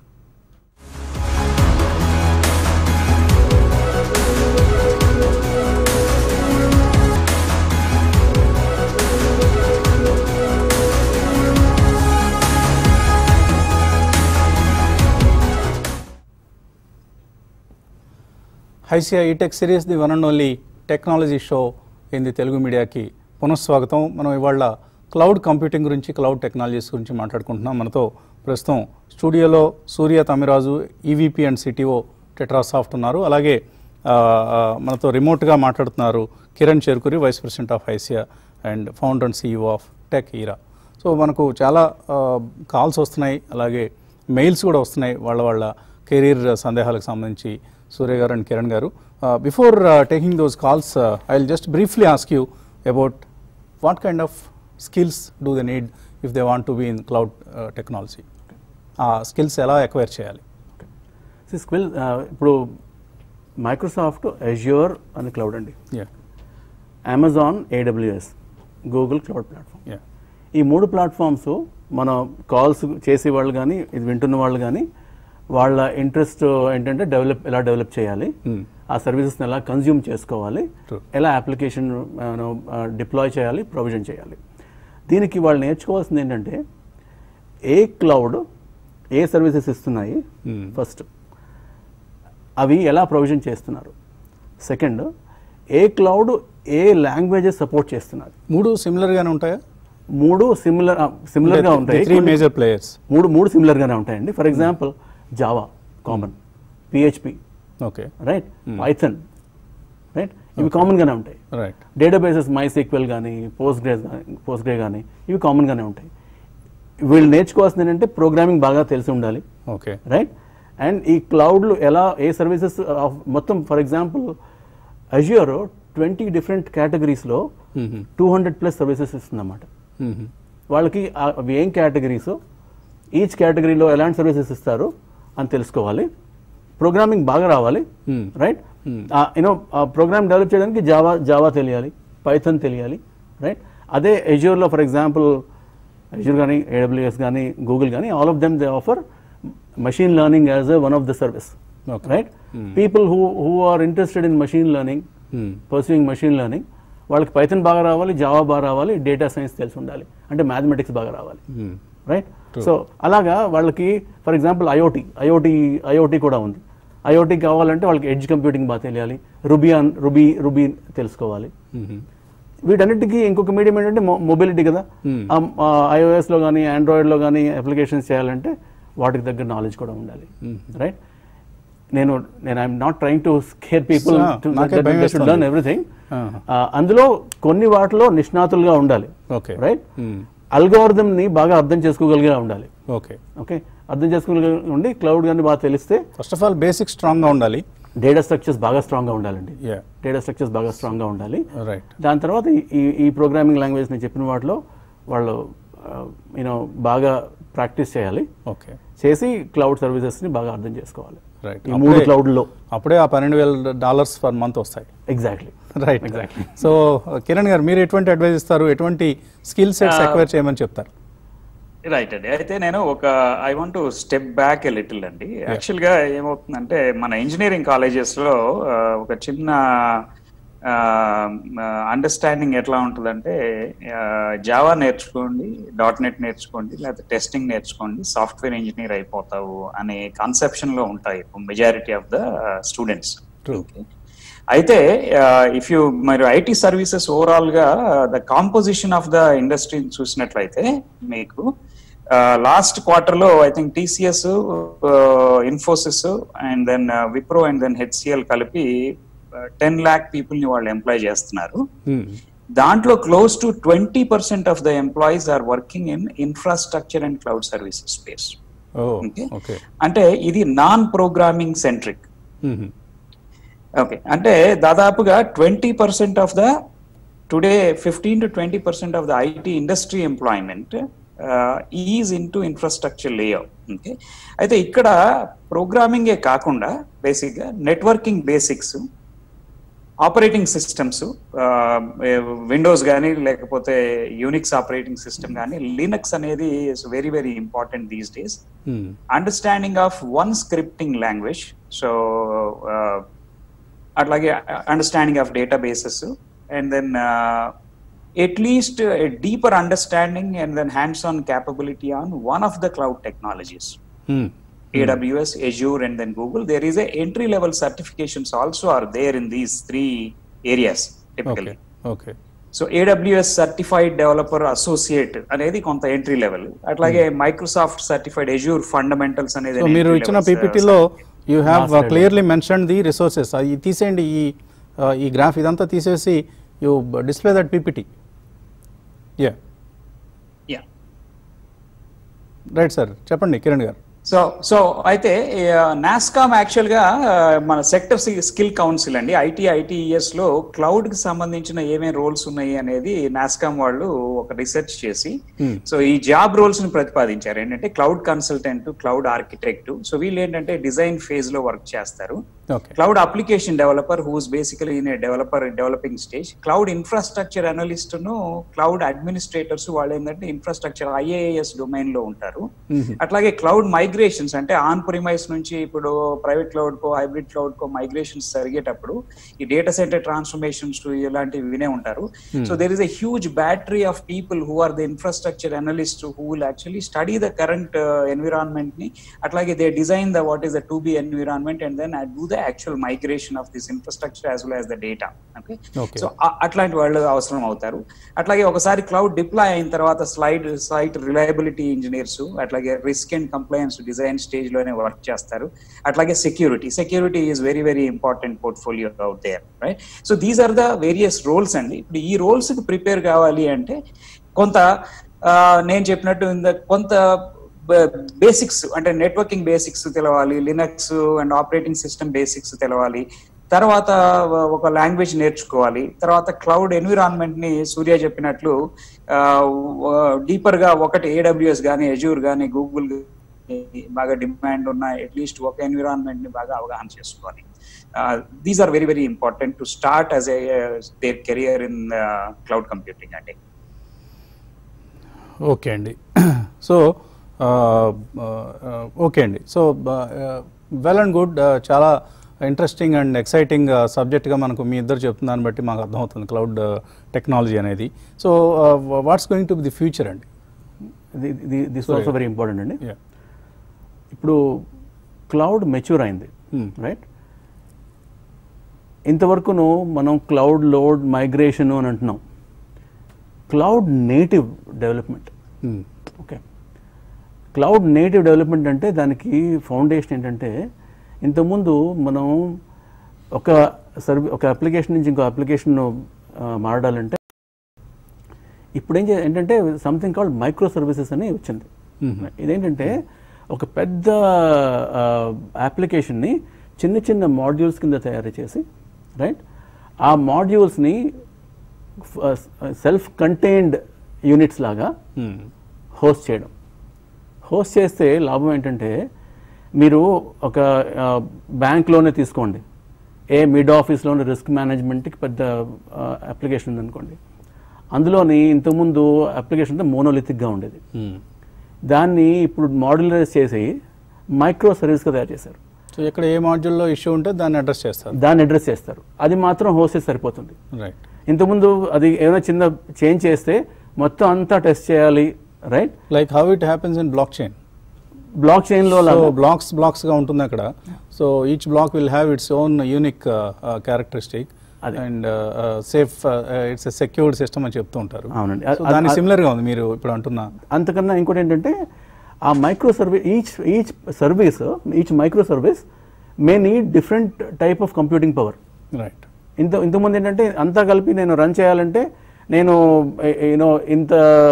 HYSEA eTech series the one and only technology show in the Telugu మీడియాకి పునఃస్వాగతం మనం ఇవాళ క్లౌడ్ కంప్యూటింగ్ గురించి క్లౌడ్ టెక్నాలజీస్ గురించి మాట్లాడుకుంటున్నాం మనతో ప్రస్తుతం స్టూడియోలో Surya Thamiraju EVP and CTO Tetrasoft ఉన్నారు అలాగే ఆ, ఆ, మనతో రిమోట్గా మాట్లాడుతున్నారు Kiran Cherukuri vice president of HYSEA and founder and CEO of tech era so మనకు చాలా కాల్స్ వస్తున్నాయి అలాగే మెయిల్స్ కూడా వస్తున్నాయి వాళ్ళ వాళ్ళ కెరీర్ సందేహాలకు సంబంధించి సూర్య గారు అండ్ కిరణ్ గారు before taking those calls I will just briefly ask you about what kind of skills do the need if they want to be in cloud technology ఆ స్కిల్స్ ఎలా ఎక్వైర్ చేయాలి స్కిల్ ఇప్పుడు Microsoft Azure అని cloud అండి yeah Amazon AWS Google cloud platform yeah ఈ మూడు platforms మన calls చేసే వాళ్ళు కానీ ఇది వింటున్న వాళ్ళు కానీ వాళ్ళ ఇంట్రెస్ట్ ఏంటంటే డెవలప్ ఎలా డెవలప్ చేయాలి ఆ సర్వీసెస్ని ఎలా కన్జ్యూమ్ చేసుకోవాలి True. ఎలా అప్లికేషన్ డిప్లాయ్ చేయాలి ప్రొవిజన్ చేయాలి దీనికి వాళ్ళు నేర్చుకోవాల్సింది ఏంటంటే ఏ క్లౌడ్ ఏ సర్వీసెస్ ఇస్తున్నాయి Hmm. ఫస్ట్ అవి ఎలా ప్రొవిజన్ చేస్తున్నారు సెకండ్ ఏ క్లౌడ్ ఏ లాంగ్వేజెస్ సపోర్ట్ చేస్తున్నారు మూడు సిమిలర్గానే ఉంటాయా మూడు సిమిలర్ సిమిలర్గా ఉంటాయి త్రీ కొన్ని- మేజర్ ప్లేయర్స్ మూడు మూడు సిమిలర్గానే ఉంటాయండి for example Java common PHP okay right Python right ఇవి కామన్గానే ఉంటాయి రైట్ డేటాబేసెస్ మై సీక్వెల్ కానీ పోస్ట్ గ్రే పోస్ట్ గ్రే కానీ ఇవి కామన్గానే ఉంటాయి వీళ్ళు నేర్చుకోవాల్సింది ఏంటంటే ప్రోగ్రామింగ్ బాగా తెలిసి ఉండాలి ఓకే రైట్ అండ్ ఈ క్లౌడ్లు ఎలా ఏ సర్వీసెస్ మొత్తం for example Azure twenty different కేటగిరీస్లో టూ హండ్రెడ్ ప్లస్ సర్వీసెస్ ఇస్తుందన్నమాట వాళ్ళకి ఆ- అవి ఏం కేటగిరీస్ ఈచ్ కేటగిరీలో ఎలాంటి సర్వీసెస్ ఇస్తారు అని తెలుసుకోవాలి ప్రోగ్రామింగ్ బాగా రావాలి Hmm. Right you know program develop చేయడానికి జావా జావా తెలియాలి పైథన్ తెలియాలి రైట్ అదే ఎజ్యూర్లో ఫర్ ఎగ్జాంపుల్ ఎజ్యూర్ కానీ ఏడబ్ల్యూఎస్ కానీ గూగుల్ కానీ all of them they offer machine learning as a one of the service Okay. Right people who who are interested in machine learning pursuing machine learning వాళ్ళకి Python బాగా రావాలి Java బాగా రావాలి data science తెలిసి ఉండాలి అంటే mathematics బాగా రావాలి రైట్ సో అలాగా వాళ్ళకి for example IoT IoT IoT కూడా ఉంది ఐఓటీ కావాలంటే వాళ్ళకి ఎడ్జ్ కంప్యూటింగ్ బాగా తెలియాలి రుబీ అన్ రుబీ రుబీ తెలుసుకోవాలి వీటన్నిటికీ ఇంకొక మీడియం ఏంటంటే మొబిలిటీ కదా ఐఓఎస్లో కానీ ఆండ్రాయిడ్లో కానీ అప్లికేషన్స్ చేయాలంటే వాటికి దగ్గర నాలెడ్జ్ కూడా ఉండాలి రైట్ నేను నేను I'm not trying to scare people Ah, నాకే భయం వేస్తుంది. Learn everything Ah. అందులో కొన్ని వాటిలో నిష్ణాతులుగా ఉండాలి ఓకే రైట్ అల్గోరిథంని బాగా అర్థం చేసుకోగలిగే ఉండాలి ఓకే ఓకే అర్థం చేసుకోగలిగే ఉండి క్లౌడ్ కానీ బాగా తెలిస్తే ఫస్ట్ ఆఫ్ ఆల్ బేసిక్ స్ట్రాంగ్గా ఉండాలి డేటా స్ట్రక్చర్స్ బాగా స్ట్రాంగ్గా ఉండాలండి యా డేటా స్ట్రక్చర్స్ బాగా స్ట్రాంగ్గా ఉండాలి రైట్ దాని తర్వాత ఈ- ఈ ఈ ప్రోగ్రామింగ్ లాంగ్వేజ్ నేను చెప్పిన వాటిలో వాళ్ళు యూనో బాగా ప్రాక్టీస్ చేయాలి ఓకే చేసి క్లౌడ్ సర్వీసెస్ని బాగా అర్థం చేసుకోవాలి రైట్ ఈ మూడు క్లౌడ్లో అప్పుడే ఆ పన్నెండు వేల డాలర్స్ పర్ మంత్ వస్తాయి exactly right exactly so Kiran garu మీరు ఎటువంటి అడ్వైస్ ఇస్తారు ఎటువంటి స్కిల్ సెట్స్ ఎక్వైర్ చేయమని చెప్తారు రైట్ అండి అయితే నేను ఒక I want to step back a little అండి యాక్చువల్ గా ఏమవుతుందంటే మన ఇంజనీరింగ్ కాలేజెస్ లో ఆ, ఒక చిన్న అండర్స్టాండింగ్ ఎట్లా ఉంటుందంటే జావా నేర్చుకోండి డాట్ నెట్ నేర్చుకోండి లేకపోతే టెస్టింగ్ నేర్చుకోండి సాఫ్ట్వేర్ ఇంజనీర్ అయిపోతావు అనే కాన్సెప్షన్ లో ఉంటాయి majority of the students true అయితే ఇఫ్ యూ మరి ఐటీ సర్వీసెస్ ఓవరాల్ గా the composition of the industry చూసినట్లయితే మీకు లాస్ట్ క్వార్టర్ లో I think TCS Infosys and then Wipro and then HCL కలిపి టెన్ ల్యాక్ పీపుల్ ని వాళ్ళు ఎంప్లాయ్ చేస్తున్నారు దాంట్లో close to twenty percent of the employees are working in infrastructure and cloud services space oh Okay. Okay అంటే ఇది non programming centric okay అంటే దాదాపుగా twenty percent of the today fifteen to twenty percent of the IT industry employment is in to infrastructure layout okay అయితే ఇక్కడ ప్రోగ్రామింగే కాకుండా బేసిక్గా networking basics operating systems Windows కానీ లేకపోతే యూనిక్స్ ఆపరేటింగ్ సిస్టమ్ కానీ లినక్స్ అనేది is very very important these days understanding of one scripting language so అట్లాగే understanding of data bases and then at least deeper understanding and then hands on capability on one of the cloud technologies AWS, Azure, and then Google. There is a entry level certifications also are there in these three areas okay typically. Okay so AWS certified developer associate అనేది కొంత entry level అట్లాగే Microsoft certified Azure fundamentals అనేది so మీరు ఇచ్చిన పీపీటీలో you have clearly mention the resources అది తీసేయండి ఈ uh, ఈ గ్రాఫ్ ఇదంతా తీసేసి you display that PPT yeah yeah right sir చెప్పండి కిరణ్ గారు సో సో అయితే నాస్కామ్ యాక్చువల్ గా ఆ, మన సెక్టర్ స్కిల్ కౌన్సిల్ అండి ఐటీ ఐటీఎస్ లో క్లౌడ్ కి సంబంధించిన ఏమేమి రోల్స్ ఉన్నాయి అనేది నాస్కామ్ వాళ్ళు ఒక రీసెర్చ్ చేసి Hmm. సో ఈ జాబ్ రోల్స్ ని ప్రతిపాదించారు ఏంటంటే cloud consultant cloud architect so వీళ్ళు ఏంటంటే డిజైన్ ఫేజ్ లో వర్క్ చేస్తారు okay cloud application developer who's basically in a developer developing stage cloud infrastructure analyst ను క్లౌడ్ అడ్మినిస్ట్రేటర్స్ వాళ్ళు ఏంటంటే ఇన్ఫ్రాస్ట్రక్చర్ ఐఏఎస్ డొమైన్ లో ఉంటారు అట్లాగే క్లౌడ్ మైగ్రేషన్స్ అంటే ఆన్ ప్రిమైస్ నుంచి ఇప్పుడు ప్రైవేట్ క్లౌడ్ కో హైబ్రిడ్ క్లౌడ్ కో మైగ్రేషన్స్ జరిగేటప్పుడు ఈ డేటా సెంటర్ ట్రాన్స్ఫర్మేషన్స్ ఇలాంటివి వినే ఉంటారు so there is a huge battery of people who are the infrastructure analyst who will actually study the current environment ని అట్లాగే they design the what is the to be environment and then do the actual migration of this infrastructure as well as the data okay Okay. So అ- అట్లాంటి వాళ్ళు అవసరం అవుతారు అట్లాగే ఒకసారి cloud deploy అయిన తర్వాత స్లైడ్ సైట్ రిలయబిలిటీ ఇంజనీర్స్ అట్లాగే risk and compliance design stage లోనే వర్క్ చేస్తారు అట్లాగే security security is very very important portfolio out there right so these are the various roles అండి ఇప్పుడు ఈ రోల్స్ కి ప్రిపేర్ కావాలి అంటే కొంత ఆ, నేను చెప్పినట్టు ఇంత కొంత బేసిక్స్ అంటే నెట్వర్కింగ్ బేసిక్స్ తెలవాలి Linux and operating system basics తెలవాలి తర్వాత ఒక లాంగ్వేజ్ నేర్చుకోవాలి తర్వాత క్లౌడ్ ఎన్విరాన్మెంట్ ని సూర్య చెప్పినట్లు డీపర్ గా ఒకటి ఏడబ్ల్యూఎస్ కానీ ఎజూర్ కానీ గూగుల్ బాగా డిమాండ్ ఉన్న అట్లీస్ట్ ఒక ఎన్విరాన్మెంట్ ని బాగా అవగాహన చేసుకోవాలి these are very very important to start as a their career in cloud computing అండి ఓకే అండి సో ఓకే అండి సో వెల్ అండ్ గుడ్ చాలా ఇంట్రెస్టింగ్ అండ్ ఎక్సైటింగ్ సబ్జెక్ట్గా మనకు మీ ఇద్దరు చెప్తున్న దాన్ని బట్టి మాకు అర్థమవుతుంది క్లౌడ్ టెక్నాలజీ అనేది so what's going to be the future అండి దిస్ ఆల్సో వెరీ ఇంపార్టెంట్ అండి Yeah. ఇప్పుడు క్లౌడ్ మెచ్యూర్ అయింది Hmm. రైట్ ఇంతవరకును మనం క్లౌడ్ లోడ్ మైగ్రేషన్ అని అంటున్నాం cloud native development um, okay cloud native development అంటే దానికి ఫౌండేషన్ ఏంటంటే ఇంతకుముందు మనం ఒక సర్వీ ఒక అప్లికేషన్ నుంచి ఇంకో అప్లికేషన్ మారడాలంటే ఇప్పుడు ఏం చే ఏంటంటే సంథింగ్ కాల్డ్ మైక్రో సర్వీసెస్ అని వచ్చింది ఇదేంటంటే ఒక పెద్ద అప్లికేషన్ని చిన్న చిన్న మాడ్యూల్స్ కింద తయారు చేసి రైట్ ఆ మాడ్యూల్స్ని సెల్ఫ్ కంటైన్డ్ యూనిట్స్ లాగా ఉమ్, హోస్ట్ చేయడం హోస్ట్ చేస్తే లాభం ఏంటంటే మీరు ఒక ఆ, బ్యాంక్లోనే తీసుకోండి ఏ మిడ్ ఆఫీస్లోని రిస్క్ మేనేజ్మెంట్కి పెద్ద అప్లికేషన్ ఉందనుకోండి అందులోని ఇంతకుముందు అప్లికేషన్ అంతా మోనోలిథిక్గా ఉండేది ఉమ్. దాన్ని ఇప్పుడు మాడ్యులరైజ్ చేసి మైక్రో సర్వీస్గా తయారు చేశారు సో ఇక్కడ ఏ మాడ్యూల్లో ఇష్యూ ఉంటే దాన్ని అడ్రస్ చేస్తారు దాన్ని అడ్రస్ చేస్తారు అది మాత్రం హోస్ట్ చేసి సరిపోతుంది రైట్ ఇంతకుముందు అది ఏమైనా చిన్న చేంజ్ చేస్తే మొత్తం అంతా టెస్ట్ చేయాలి right like how it happens in blockchain block చైన్లో సో బ్లాక్స్ బ్లాక్స్ గా ఉంటుంది అక్కడ so each block will have its own unique characteristic అదే. And safe it's secured system అని చెప్తూ ఉంటారు అవునండి So దానికి సిమిలర్ గా ఉంది మీరు ఇప్పుడు అంటున్న అంతకన్నా ఇంకోటి ఏంటంటే ఆ microservice each each service each microservice may need different type of computing power right ఇంత ఇంతకుముందు ఏంటంటే అంతా కలిపి నేను రన్ చేయాలంటే నేను యూనో ఇంత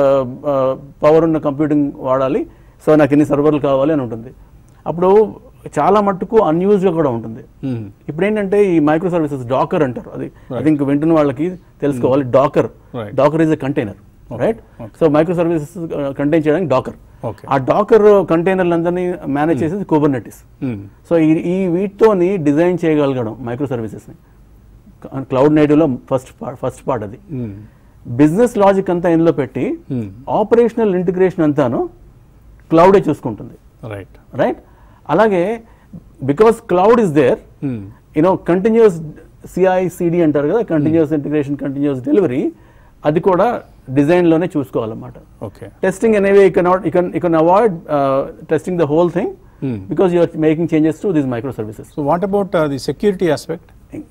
పవర్ ఉన్న కంప్యూటింగ్ వాడాలి సో నాకు ఇన్ని సర్వర్లు కావాలి అని ఉంటుంది అప్పుడు చాలా మట్టుకు అన్యూజ్గా కూడా ఉంటుంది ఇప్పుడు ఏంటంటే ఈ మైక్రో సర్వీసెస్ డాకర్ అంటారు అది ఐ థింక్ వింటున్న వాళ్ళకి తెలుసుకోవాలి Docker Right. Docker is a container right so microservices contain చేయడానికి డాకర్ ఓకే ఆ డాకర్ కంటైనర్లందరినీ మేనేజ్ చేసేది కుబర్నెటిస్ సో ఈ ఈ వీటితోని డిజైన్ చేయగలగడం మైక్రో సర్వీసెస్ని క్లౌడ్ నేటివ్లో ఫస్ట్ పార్ట్ ఫస్ట్ పార్ట్ అది బిజినెస్ లాజిక్ అంతా ఇందులో పెట్టి ఆపరేషనల్ ఇంటిగ్రేషన్ అంతాను క్లౌడే చూసుకుంటుంది రైట్ రైట్ అలాగే because cloud is there you know continuous CI CD అంటారు కదా కంటిన్యూస్ ఇంటిగ్రేషన్ కంటిన్యూస్ డెలివరీ అది కూడా డిజైన్లోనే చూసుకోవాలన్నమాట ఓకే టెస్టింగ్ అనేవి you cannot you can you can avoid testing the whole thing because you are making changes to these microservices so what about the security aspect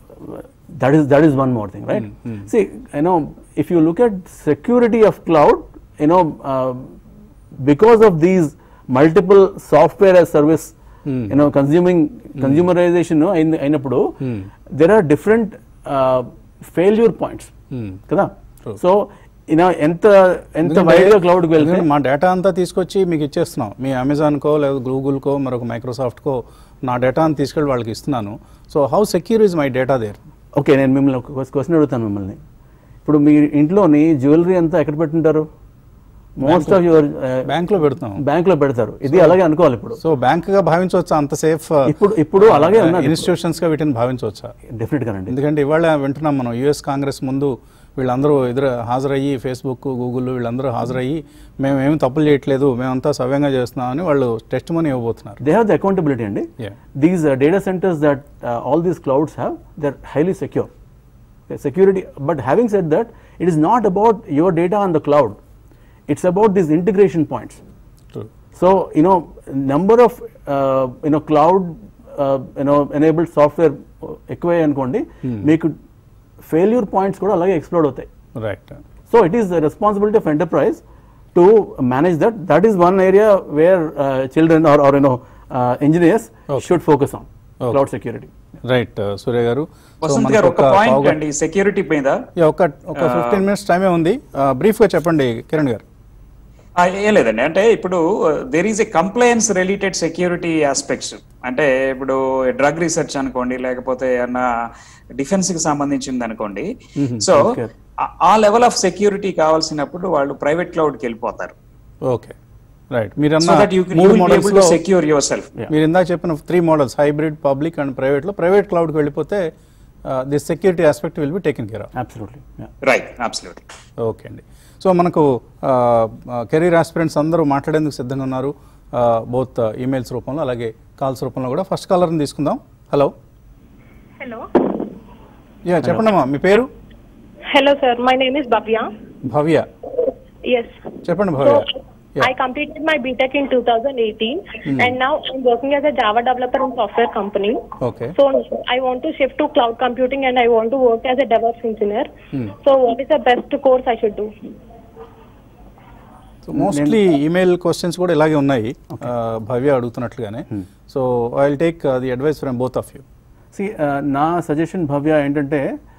that is that is one more thing right see you know if you look at security of cloud you know uh, because of these multiple software as service you know consuming consumerization no, అయిన- అయినప్పుడు there are different uh, failure points కదా so you know ఎంత ఎంత wide గా cloud కి వెళ్తే ఎందుకంటే మా డేటా అంతా తీసుకొచ్చి మీకు ఇచ్చేస్తున్నాం మీ అమెజాన్కో లేదా గూగుల్కో మరొక మైక్రోసాఫ్ట్కో నా డేటాను తీసుకెళ్ళి వాళ్ళకి ఇస్తున్నాను so how secure is my data there okay నేను మిమ్మల్ని ఒక క్వశ్చన్ అడుగుతాను మిమ్మల్ని ఇప్పుడు మీ ఇంట్లోని జ్యువెలరీ అంతా ఎక్కడ పెట్టుంటారు మోస్ట్ ఆఫ్ యువర్ బ్యాంక్లో పెడుతున్నాం బ్యాంక్ లో పెడతారు ఇది అలాగే అనుకోవాలి ఇప్పుడు సో బ్యాంక్ గా భావించవచ్చా అంత సేఫ్ ఇప్పుడు ఇప్పుడు అలాగే ఉన్నది ఇన్స్టిట్యూషన్స్ గా వీటిని భావించవచ్చా డెఫినెట్ గానండి ఎందుకంటే ఇవాళ వింటున్నాం మనం యుఎస్ కాంగ్రెస్ ముందు వీళ్ళందరూ ఎదురు హాజరయ్యి ఫేస్బుక్ గూగుల్ వీళ్ళందరూ హాజరయ్యి మేము ఏమి తప్పులు చేయట్లేదు మేమంతా సవ్యంగా చేస్తున్నామని వాళ్ళు టెస్ట్ మనీ ఇవ్వబోతున్నారు దే హ్యావ్ ద అకౌంటబిలిటీ అండి Yeah. These data centers that all these clouds have their highly secure security but having said that it is not about your data on the cloud it's about these integration points True. so you know number of uh, you know cloud uh, you know enabled software ఎక్కువే అనుకోండి మీకు failure points కూడా అలాగే explode అవుతాయి right so it is the responsibility of enterprise to manage that that is one area where children are are you know engineers should focus on cloud security right Surya garu So, Vasant మనకు గారు ఒక ఒక point పావుగంట- అండి security మీద Yeah, ఒక ఒక fifteen minutes టైమే ఉంది బ్రీఫ్ గా చెప్పండి కిరణ్ గారు ఆ, ఏం లేదండి అంటే ఇప్పుడు there is a compliance related security aspects అంటే ఇప్పుడు డ్రగ్ రీసెర్చ్ అనుకోండి లేకపోతే అన్న డిఫెన్స్ కి సంబంధించింది అనుకోండి సో ఆ లెవెల్ ఆఫ్ సెక్యూరిటీ కావాల్సినప్పుడు వాళ్ళు ప్రైవేట్ క్లౌడ్ కి వెళ్ళిపోతారు ఓకే రైట్ మీరు సో దట్ యూ మూడు కెన్ మోడల్స్ లో సెక్యూర్ యువర్ సెల్ఫ్ మీరు ఇందాక చెప్పిన three models hybrid public and private లో ప్రైవేట్ క్లౌడ్కి వెళ్ళిపోతే this security aspect will be taken care of absolutely right absolutely okay అండి సో మనకు కెరీర్ ఆస్పిరెంట్స్ అందరూ మాట్లాడేందుకు సిద్ధంగా ఉన్నారు బోత్ ఈమెయిల్స్ రూపంలో అలాగే కాల్స్ రూపంలో కూడా ఫస్ట్ కాలర్ని తీసుకుందాం హలో Hello. యా చెప్పండి అమ్మా మీ పేరు Hello, sir. My name is Bhavya. Bhavya Yes. చెప్పండి Bhavya So, Yeah. I completed my BTech in 2018, and now I'm working as a Java developer in software company. Okay So I want to shift to cloud computing, and I want to work as a DevOps engineer. So what is the best course I should do? So mostly email questions కూడా ఇలాగే ఉన్నాయి ఆ, భవ్య అడుగుతున్నట్లుగానే so I will take the advice from both of you see నా suggestion Bhavya ఏంటంటే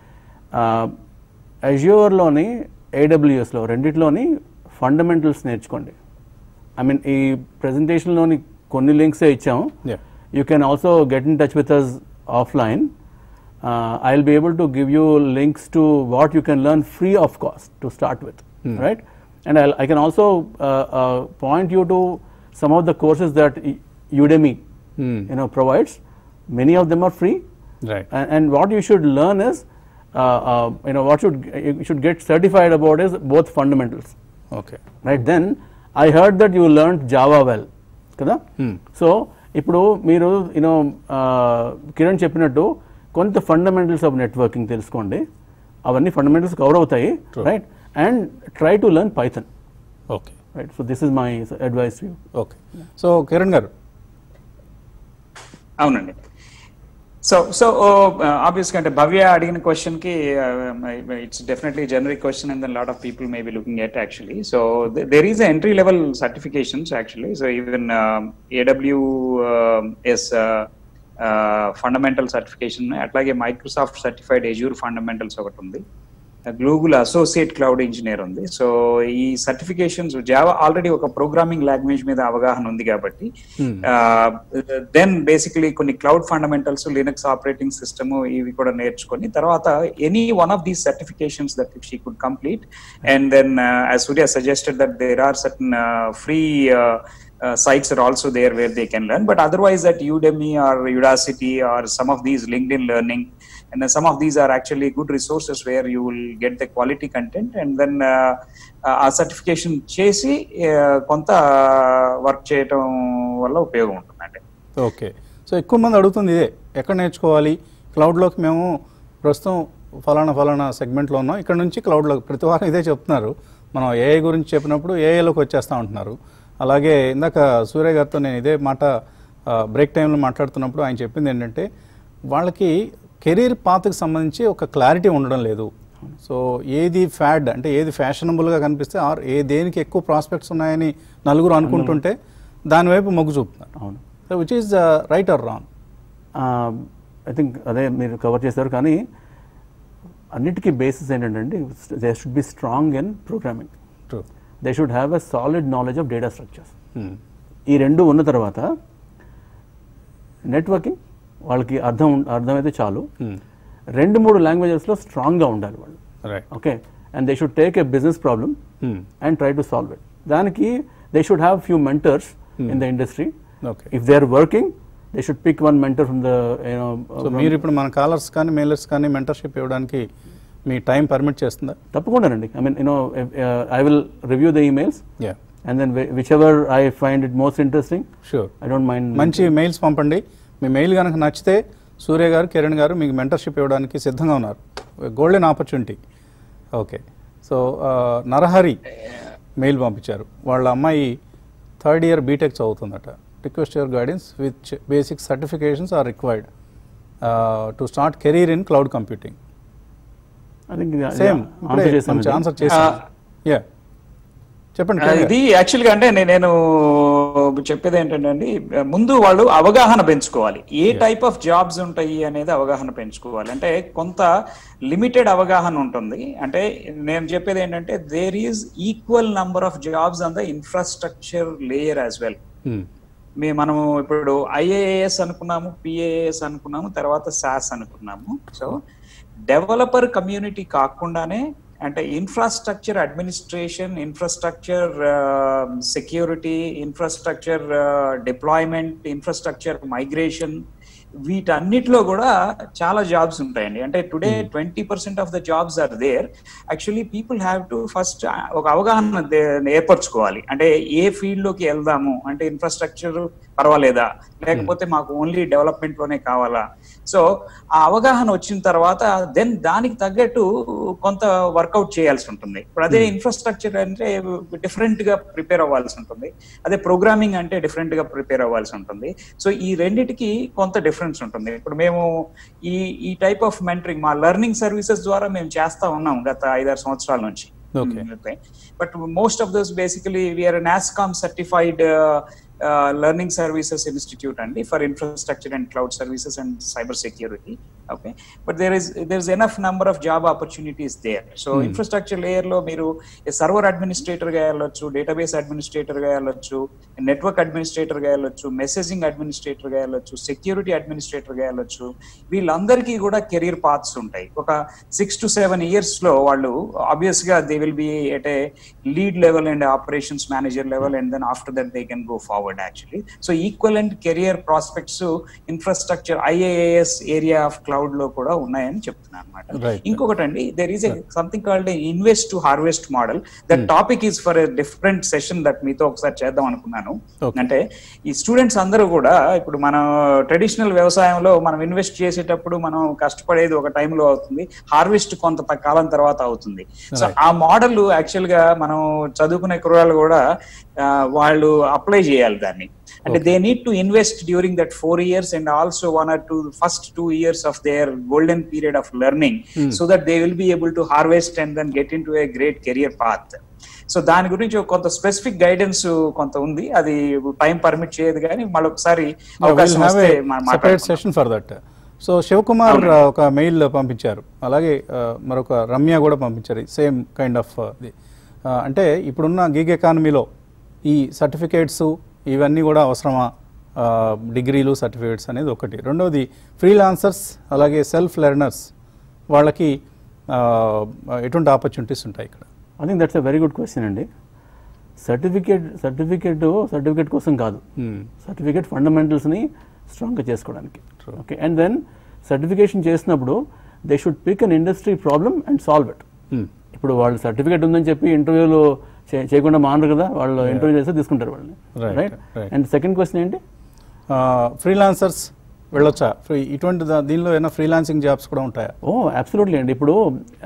అజ్యూర్లోని ఏడబ్ల్యూఎస్లో రెండిట్లోని ఫండమెంటల్స్ నేర్చుకోండి ఐ మీన్ ఈ ప్రెజెంటేషన్లోని కొన్ని లింక్సే ఇచ్చాము Yeah. You can also get in touch with us offline I will be able to give you links to what you can learn free of cost to start with right and I can also point you to some of the courses that Udemy you know provides many of them are free right and, and what you should learn is uh, uh, you know what should you should get certified about is both fundamentals okay right then i heard that you learned java well కదా so ఇప్పుడు మీరు you know Kiran చెప్పినట్టు కొంత fundamentals of networking తెలుసుకోండి అవన్నీ fundamentals cover అవుతాయి right and try to learn Python okay right so this is my advice you okay so Kiran garu అవునండి so so ఆబ్వియస్గా అంటే భవ్య అడిగిన క్వశ్చన్ కి it's definitely generic question and then lot of people may be looking at actually so there is entry level certifications actually so even AWS fundamental certification అట్లాగే Microsoft certified Azure fundamentals ఒకటి ఉంది Google associate cloud engineer ఉంది so ఈ certifications Java already ఒక programming language మీద అవగాహన ఉంది కాబట్టి దెన్ బేసికలీ కొన్ని cloud fundamentals Linux operating system ఇవి కూడా నేర్చుకొని తర్వాత any one of these certifications that she could complete and then as Surya suggested that there are certain free uh, sites are also there where they can learn. But otherwise, at Udemy or Udacity or some of these LinkedIn Learning, and then some of these are actually good resources where you will get the quality content, and then uh, ఆ certification చేసి uh, కొంత work చేయటం వల్ల ఉపయోగం ఉంటుందండి okay so ఎక్కువ మంది అడుగుతుంది ఇదే ఎక్కడ నేర్చుకోవాలి క్లౌడ్లోకి మేము ప్రస్తుతం ఫలానా ఫలానా సెగ్మెంట్లో ఉన్నాం ఇక్కడ నుంచి క్లౌడ్లో ప్రతి వారం ఇదే చెప్తున్నారు మనం ఏఐ గురించి చెప్పినప్పుడు ఏఐలోకి వచ్చేస్తూ ఉంటున్నారు అలాగే ఇందాక సూర్య గారితో నేను ఇదే మాట బ్రేక్ టైంలో మాట్లాడుతున్నప్పుడు ఆయన చెప్పింది ఏంటంటే వాళ్ళకి కెరీర్ పాత్కి సంబంధించి ఒక క్లారిటీ ఉండడం లేదు సో ఏది ఫ్యాడ్ అంటే ఏది ఫ్యాషనబుల్గా కనిపిస్తే ఆర్ ఏ దేనికి ఎక్కువ ప్రాస్పెక్ట్స్ ఉన్నాయని నలుగురు అనుకుంటుంటే దానివైపు మొగ్గు చూపుతున్నారు అవును so which is right or wrong I think అదే మీరు కవర్ చేశారు కానీ అన్నిటికీ బేసిస్ ఏంటంటే they should be strong in programming true they should have a solid knowledge of data structures ఈ రెండు ఉన్న తర్వాత నెట్వర్కింగ్ వాళ్ళకి అర్థం అర్థమైతే చాలు రెండు మూడు లాంగ్వేజెస్లో స్ట్రాంగ్గా ఉండాలి వాళ్ళు right okay and they should take a business problem and try to solve it దానికి they should have few mentors in the industry okay if they are working they should pick one mentor from the you know so మీరు ఇప్పుడు మన callers కానీ mailers కానీ mentorship ఇవ్వడానికి మీ time permit చేస్తుందా తప్పకుండానండి I mean you know I will review the emails yeah and then whichever I find it most interesting sure I don't mind మంచి mails పంపండి మీ మెయిల్ కనుక నచ్చితే సూర్య గారు కిరణ్ గారు మీకు మెంటర్షిప్ ఇవ్వడానికి సిద్ధంగా ఉన్నారు golden opportunity okay so Narahari mail పంపించారు వాళ్ళ అమ్మాయి థర్డ్ ఇయర్ బీటెక్ చదువుతుందట request your guidance which basic certifications are required to start career in cloud computing I think same మంచి ఆన్సర్ చేశాను యా చెప్పండి ఆ, కిరణ్ గారు. ఇది యాక్చువల్గా అంటే నే- నేను చెప్పేది ఏంటంటే అండి ముందు వాళ్ళు అవగాహన పెంచుకోవాలి ఏ టైప్ ఆఫ్ జాబ్స్ ఉంటాయి అనేది అవగాహన పెంచుకోవాలి అంటే కొంత లిమిటెడ్ అవగాహన ఉంటుంది అంటే నేను చెప్పేది ఏంటంటే there is equal number of jobs on the infrastructure layer as well Hmm. మీ మనము ఇప్పుడు ఐఏఎస్ అనుకున్నాము పిఏఎస్ అనుకున్నాము తర్వాత సాస్ అనుకున్నాము సో డెవలపర్ కమ్యూనిటీ కాకుండానే అంటే infrastructure administration infrastructure security infrastructure deployment infrastructure migration వీటన్నిటిలో కూడా చాలా జాబ్స్ ఉంటాయండి అంటే today twenty percent of the jobs are there actually people have to first ఒక అవగాహన దే- ఏర్పరచుకోవాలి అంటే ఏ ఫీల్డ్ లోకి వెళ్దాము అంటే ఇన్ఫ్రాస్ట్రక్చర్ పర్వాలేదా లేకపోతే మాకు ఓన్లీ డెవలప్మెంట్ లోనే కావాలా సో ఆ అవగాహన వచ్చిన తర్వాత దెన్ దానికి తగ్గట్టు కొంత వర్కౌట్ చేయాల్సి ఉంటుంది ఇప్పుడు అదే ఇన్ఫ్రాస్ట్రక్చర్ అంటే డిఫరెంట్ గా ప్రిపేర్ అవ్వాల్సి ఉంటుంది అదే ప్రోగ్రామింగ్ అంటే డిఫరెంట్ గా ప్రిపేర్ అవ్వాల్సి ఉంటుంది సో ఈ రెండిటికి కొంత డిఫరెన్స్ ఉంటుంది ఇప్పుడు మేము ఈ ఈ టైప్ ఆఫ్ మెంటరింగ్ మా లెర్నింగ్ సర్వీసెస్ ద్వారా మేము చేస్తా ఉన్నాం గత ఐదారు సంవత్సరాల నుంచి Okay. But most of those basically we are NASSCOM certified learning services institute అండి for infrastructure and cloud services and cyber security okay but there is there is enough number of job opportunities there so infrastructure layer లో మీరు server administrator గా వెళ్ళొచ్చు database administrator గా వెళ్ళొచ్చు network administrator గా వెళ్ళొచ్చు messaging administrator గా వెళ్ళొచ్చు సెక్యూరిటీ అడ్మినిస్ట్రేటర్ గా వెళ్ళొచ్చు వీళ్ళందరికీ కూడా కెరీర్ పాత్స్ ఉంటాయి ఒక సిక్స్ టు సెవెన్ ఇయర్స్ లో వాళ్ళు ఆబ్వియస్ గా they will be at a lead level and operations manager level and then after that they can go forward actually so equal and career prospects infrastructure IaaS area of cloud లో కూడా ఉన్నాయని చెప్తున్నాను అనమాట Right. ఇంకొకటి అండి there is something called invest to harvest model that topic is for different session that మీతో ఒకసారి చేద్దాం అనుకున్నాను Okay. అంటే ఈ స్టూడెంట్స్ అందరూ కూడా ఇప్పుడు మనం ట్రెడిషనల్ వ్యవసాయంలో మనం ఇన్వెస్ట్ చేసేటప్పుడు మనం కష్టపడేది ఒక టైంలో అవుతుంది హార్వెస్ట్ కొంత త- కాలం తర్వాత అవుతుంది సో Right. ఆ మోడల్ యాక్చువల్ గా మనం చదువుకునే కుర్రాళ్ళు కూడా ఆ, వాళ్ళు అప్లై చేయాలి దాన్ని అంటే they need to invest during that four years and also one or two first two years of their golden period of learning so that they will be able to harvest and then get into a great career path so దాని గురించి ఒక కొంత specific guidance కొంత ఉంది అది time permit చేయదు కానీ మళ్ళొకసారి అవకాశం వస్తే మనం సెపరేట్ మాట్లాడుకుందాం. Session for that so Shivakumar ఆ, ఒక మెయిల్ పంపించారు అలాగే ఆ, మరొక రమ్య కూడా పంపించారు సేమ్ కైండ్ ఆఫ్ ఇది ఆ, అంటే ఇప్పుడున్న గిగ్ ఎకానమీలో ఈ సర్టిఫికేట్స్ ఇవన్నీ కూడా అవసరమా ఆ, డిగ్రీలు సర్టిఫికేట్స్ అనేది ఒకటి రెండవది ఫ్రీలాన్సర్స్ అలాగే సెల్ఫ్ లెర్నర్స్ వాళ్ళకి ఆ, ఎటువంటి ఆపర్చునిటీస్ ఉంటాయి ఇక్కడ I think that's a very good question అండి సర్టిఫికేట్ సర్టిఫికేట్ సర్టిఫికేట్ కోసం కాదు Hmm. సర్టిఫికేట్ ఫండమెంటల్స్ని స్ట్రాంగ్గా చేసుకోవడానికి ఓకే అండ్ దెన్ సర్టిఫికేషన్ చేసినప్పుడు they should pick an industry problem and solve it Hmm. ఇప్పుడు వాళ్ళు సర్టిఫికేట్ ఉందని చెప్పి ఇంటర్వ్యూలో చేయకుండా మానరు కదా వాళ్ళు ఇంటర్వ్యూ చేస్తే తీసుకుంటారు వాళ్ళని Right, right right. And second question ఏంటి ఫ్రీలాన్సర్స్ వెళ్ళొచ్చా ఫ్రీ ఇటువంటి దా- దీనిలో ఏమైనా ఫ్రీలాన్సింగ్ జాబ్స్ కూడా ఉంటాయా ఓ అబ్సల్యూట్లీ అండి ఇప్పుడు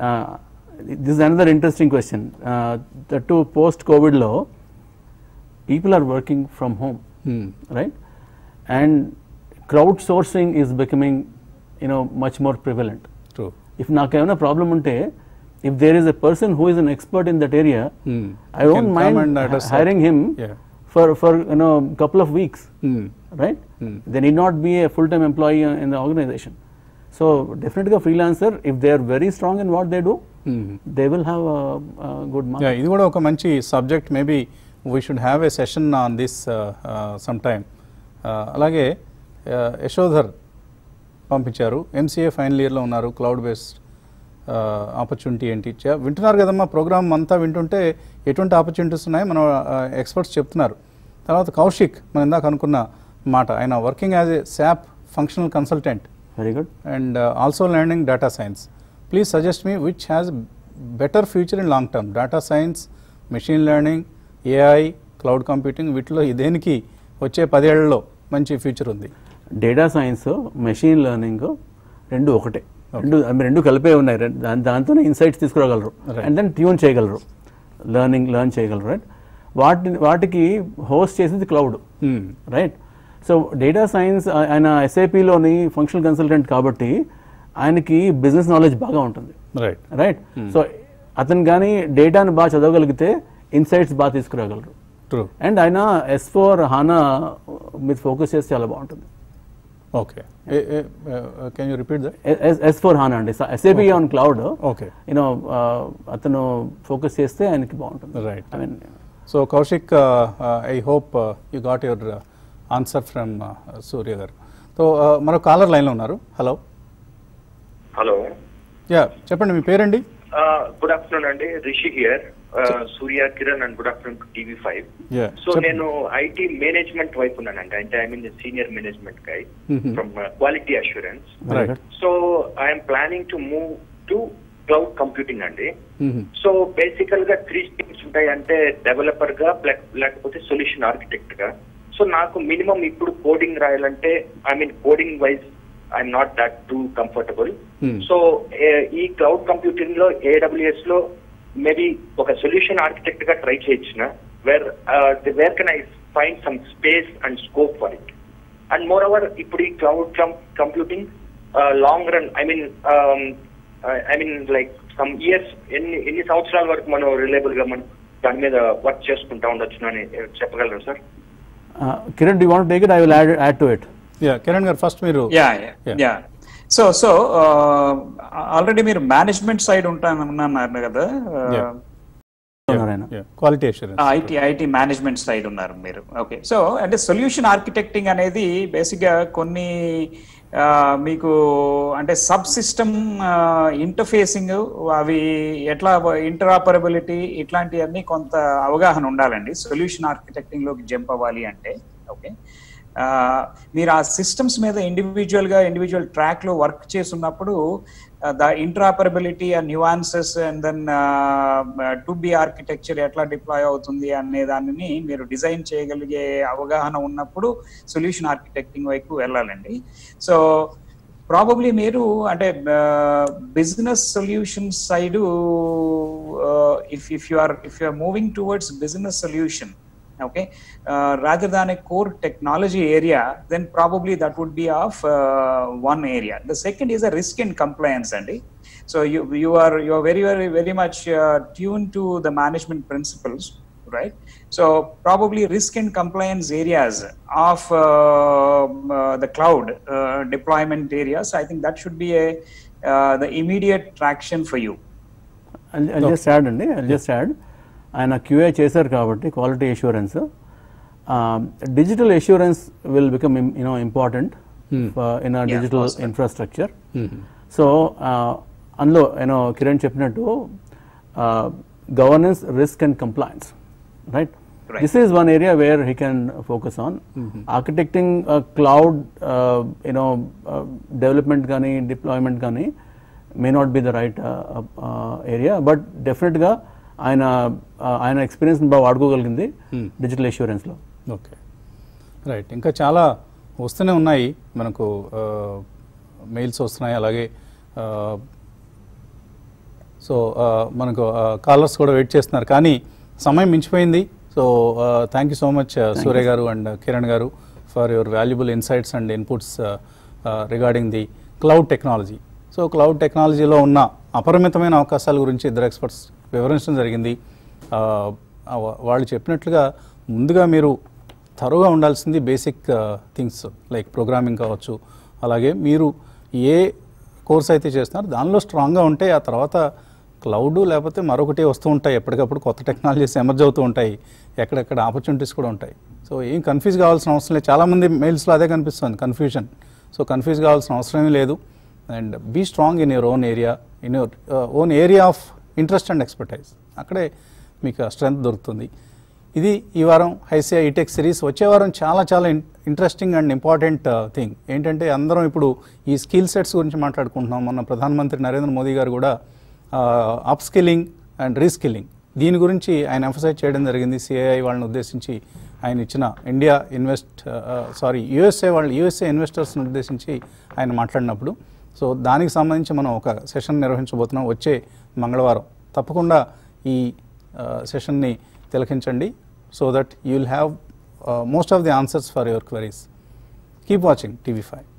this another interesting question to post కోవిడ్లో people are working from home Hmm. right? And crowdsourcing is becoming, you know, much more prevalent. True. If నాకేమైనా ప్రాబ్లం ఉంటే if there is a person who is an expert in that area, Hmm. I You won't can mind come and address that. hiring him Yeah. for for you know couple of weeks, Hmm. right? Hmm. They need not be a full-time employee uh, in the organization. So definitely a freelancer, if they are very strong in what they do, Hmm. they will have a, a good market. Yeah, ఇది కూడా ఒక మంచి subject maybe we should have a session on this some time అలాగే uh, Yashodhar పంపించారు MCA final ఇయర్లో ఉన్నారు cloud based opportunity ఏంటి చ- వింటున్నారు కదమ్మా ప్రోగ్రామ్ అంతా వింటుంటే ఎటువంటి ఆపర్చునిటీస్ ఉన్నాయో మన ఎక్స్పర్ట్స్ చెప్తున్నారు తర్వాత కౌశిక్ మనం ఇందాక అనుకున్న మాట ఆయన working as a SAP functional consultant Very good. and uh, also learning data science. Please suggest me which has better future in long term. Data science, machine learning, AI, cloud computing వీటిలో దేనికి వచ్చే పదేళ్లలో మంచి future ఉంది data science machine learning రెండు ఒకటే రెండు అవి రెండు కలిపే ఉన్నాయి రెం- దాని దాంతోనే ఇన్సైట్స్ తీసుకురాగలరు Right. అండ్ దెన్ ట్యూన్ చేయగలరు లెర్నింగ్ లెర్న్ చేయగలరు రైట్ వాటి వాటికి హోస్ట్ చేసేది cloud Hmm. Right so data science ఆయన ఎస్ఐపిలోని ఫంక్షనల్ కన్సల్టెంట్ కాబట్టి ఆయనకి బిజినెస్ నాలెడ్జ్ బాగా ఉంటుంది రైట్ రైట్ సో అతను కానీ డేటాను బాగా చదవగలిగితే ఇన్సైట్స్ బాగా తీసుకురాగలరు ట్రూ అండ్ ఆయన ఎస్ ఫోర్ హానా మీద ఫోకస్ చేస్తే చాలా బాగుంటుంది okay can you repeat that S four HANA అండి SAP on cloud okay you know అతను ఫోకస్ చేస్తే ఆయనకి బాగుంటుంది Right. I mean so Kaushik I hope you got your answer from Surya గారు సో మరో కాలర్ లైన్లో ఉన్నారు హలో హలో యా చెప్పండి మీ పేరండి గుడ్ ఆఫ్టర్నూన్ అండి Rishi here Surya Kiran and good afternoon TV five Yeah, so చెప్పండి. నేను ఐటీ మేనేజ్మెంట్ వైపు ఉన్నానండి అంటే I mean senior management guy Mhm. From quality assurance right so I'm planning to move to cloud computing అండి so basical గా three streams ఉంటాయి అంటే developer గా లేక- లేకపోతే సొల్యూషన్ ఆర్కిటెక్ట్ గా సో నాకు మినిమం ఇప్పుడు కోడింగ్ రాయాలంటే I mean coding wise I'm not that too comfortable Hmm. So ఈ క్లౌడ్ కంప్యూటింగ్ లో ఏడబ్ల్యూఎస్ లో మేబీ ఒక సొల్యూషన్ ఆర్కిటెక్ట్ గా ట్రై చేయొచ్చిన where where can I find some space and scope for it and moreover ఇప్పుడు ఈ cloud computing long run I mean I mean like some years ఎన్ని ఎన్ని సంవత్సరాల వరకు మనం రిలయబుల్ గా మనం దాని మీద వర్క్ చేసుకుంటా ఉండొచ్చు అని చెప్పగలరా sir Kiran you want take it I will add add to it yeah Kiran గారు ఫస్ట్ మీరు yeah Yeah. Yeah so so already మీరు మేనేజ్మెంట్ సైడ్ ఉంటానన్నారు కదా Yeah. ఆయన quality assurance IT IT management side ఉన్నారు మీరు ఓకే సో అంటే సొల్యూషన్ ఆర్కిటెక్టింగ్ అనేది బేసిక్గా కొన్ని ఆ, మీకు అంటే సబ్ సిస్టమ్ ఇంటర్ఫేసింగ్ అవి ఎట్లా ఇంటరాపరబిలిటీ ఇట్లాంటివన్నీ కొంత అవగాహన ఉండాలండి సొల్యూషన్ ఆర్కిటెక్టింగ్ లోకి జంప్ అవ్వాలి అంటే ఓకే ఆ, మీరు ఆ సిస్టమ్స్ మీద ఇండివిజువల్ గా ఇండివిజువల్ ట్రాక్ లో వర్క్ చేస్తున్నప్పుడు ద ఇంటరాపరబిలిటీ ఆ nuances and then to be architecture ఎట్లా డిప్లాయ్ అవుతుంది అనే దానిని మీరు డిజైన్ చేయగలిగే అవగాహన ఉన్నప్పుడు సొల్యూషన్ ఆర్కిటెక్టింగ్ వైపు వెళ్ళాలండి సో ప్రాబబ్లీ మీరు అంటే business solution side if if you are if you are moving towards business solution okay uh, rather than a core technology area then probably that would be of uh, one area the second is a risk and compliance andy so you you are you are very very very much uh, tuned to the management principles right so probably risk and compliance areas of uh, uh, the cloud uh, deployment areas i think that should be a uh, the immediate traction for you just add అండి just add ఆయన QA చేశారు కాబట్టి quality assurance digital assurance will become you know important in Yeah, digital awesome. Infrastructure so అందులో you know Kiran చెప్పినట్టు governance risk and compliance right Right. This is one area where he can focus on architecting cloud you know development కానీ deployment కానీ may not be the right area but డెఫినెట్గా ఆయన uh, ఆయన experience బాగా వాడుకోగలిగింది digital అష్యూరెన్స్లో okay right ఇంకా చాలా వస్తూనే ఉన్నాయి మనకు మెయిల్స్ వస్తున్నాయి అలాగే ఆ, సో ఆ, మనకు కాలర్స్ కూడా వెయిట్ చేస్తున్నారు కానీ సమయం మించిపోయింది so thank you so much Surya గారు అండ్ కిరణ్ గారు for your valuable insights and inputs regarding the cloud technology so cloud టెక్నాలజీలో ఉన్న అపరిమితమైన అవకాశాల గురించి ఇద్దరు ఎక్స్పర్ట్స్ వివరించడం జరిగింది ఆ, ఆ, వాళ్ళు చెప్పినట్లుగా ముందుగా మీరు త్వరగా ఉండాల్సింది బేసిక్ థింగ్స్ లైక్ ప్రోగ్రామింగ్ కావచ్చు అలాగే మీరు ఏ కోర్స్ అయితే చేస్తున్నారో దానిలో స్ట్రాంగ్గా ఉంటే ఆ తర్వాత క్లౌడ్ లేకపోతే మరొకటి వస్తూ ఉంటాయి ఎప్పటికప్పుడు కొత్త టెక్నాలజీస్ ఎమర్జ్ అవుతూ ఉంటాయి ఎక్కడెక్కడ ఆపర్చునిటీస్ కూడా ఉంటాయి సో ఏం కన్ఫ్యూజ్ కావాల్సిన అవసరం లేదు చాలామంది మెయిల్స్లో అదే కనిపిస్తుంది కన్ఫ్యూజన్ సో కన్ఫ్యూజ్ కావాల్సిన అవసరమే లేదు and be strong in your own area in your own area of interest and expertise అక్కడే మీకు స్ట్రెంగ్త్ దొరుకుతుంది ఇది ఈ వారం హైసియా ఈటెక్ సిరీస్ వచ్చే వారం చాలా చాలా ఇంట్రెస్టింగ్ అండ్ ఇంపార్టెంట్ థింగ్ ఏంటంటే అందరం ఇప్పుడు ఈ స్కిల్ సెట్స్ గురించి మాట్లాడుకుంటున్నాం మొన్న ప్రధానమంత్రి నరేంద్ర మోదీ గారు కూడా అప్ స్కిల్లింగ్ అండ్ రీస్కిల్లింగ్ దీని గురించి ఆయన ఎంఫసైజ్ చేయడం జరిగింది సిఐఐ వాళ్ళని ఉద్దేశించి ఆయన ఇచ్చిన ఇండియా ఇన్వెస్ట్ సారీ యుఎస్ఏ వాళ్ళు యుఎస్ఏ ఇన్వెస్టర్స్ని ఉద్దేశించి ఆయన మాట్లాడినప్పుడు సో దానికి సంబంధించి మనం ఒక సెషన్ నిర్వహించబోతున్నాం వచ్చే మంగళవారం తప్పకుండా ఈ సెషన్ని తిలకించండి so that you will have most of the answers for your queries keep watching TV five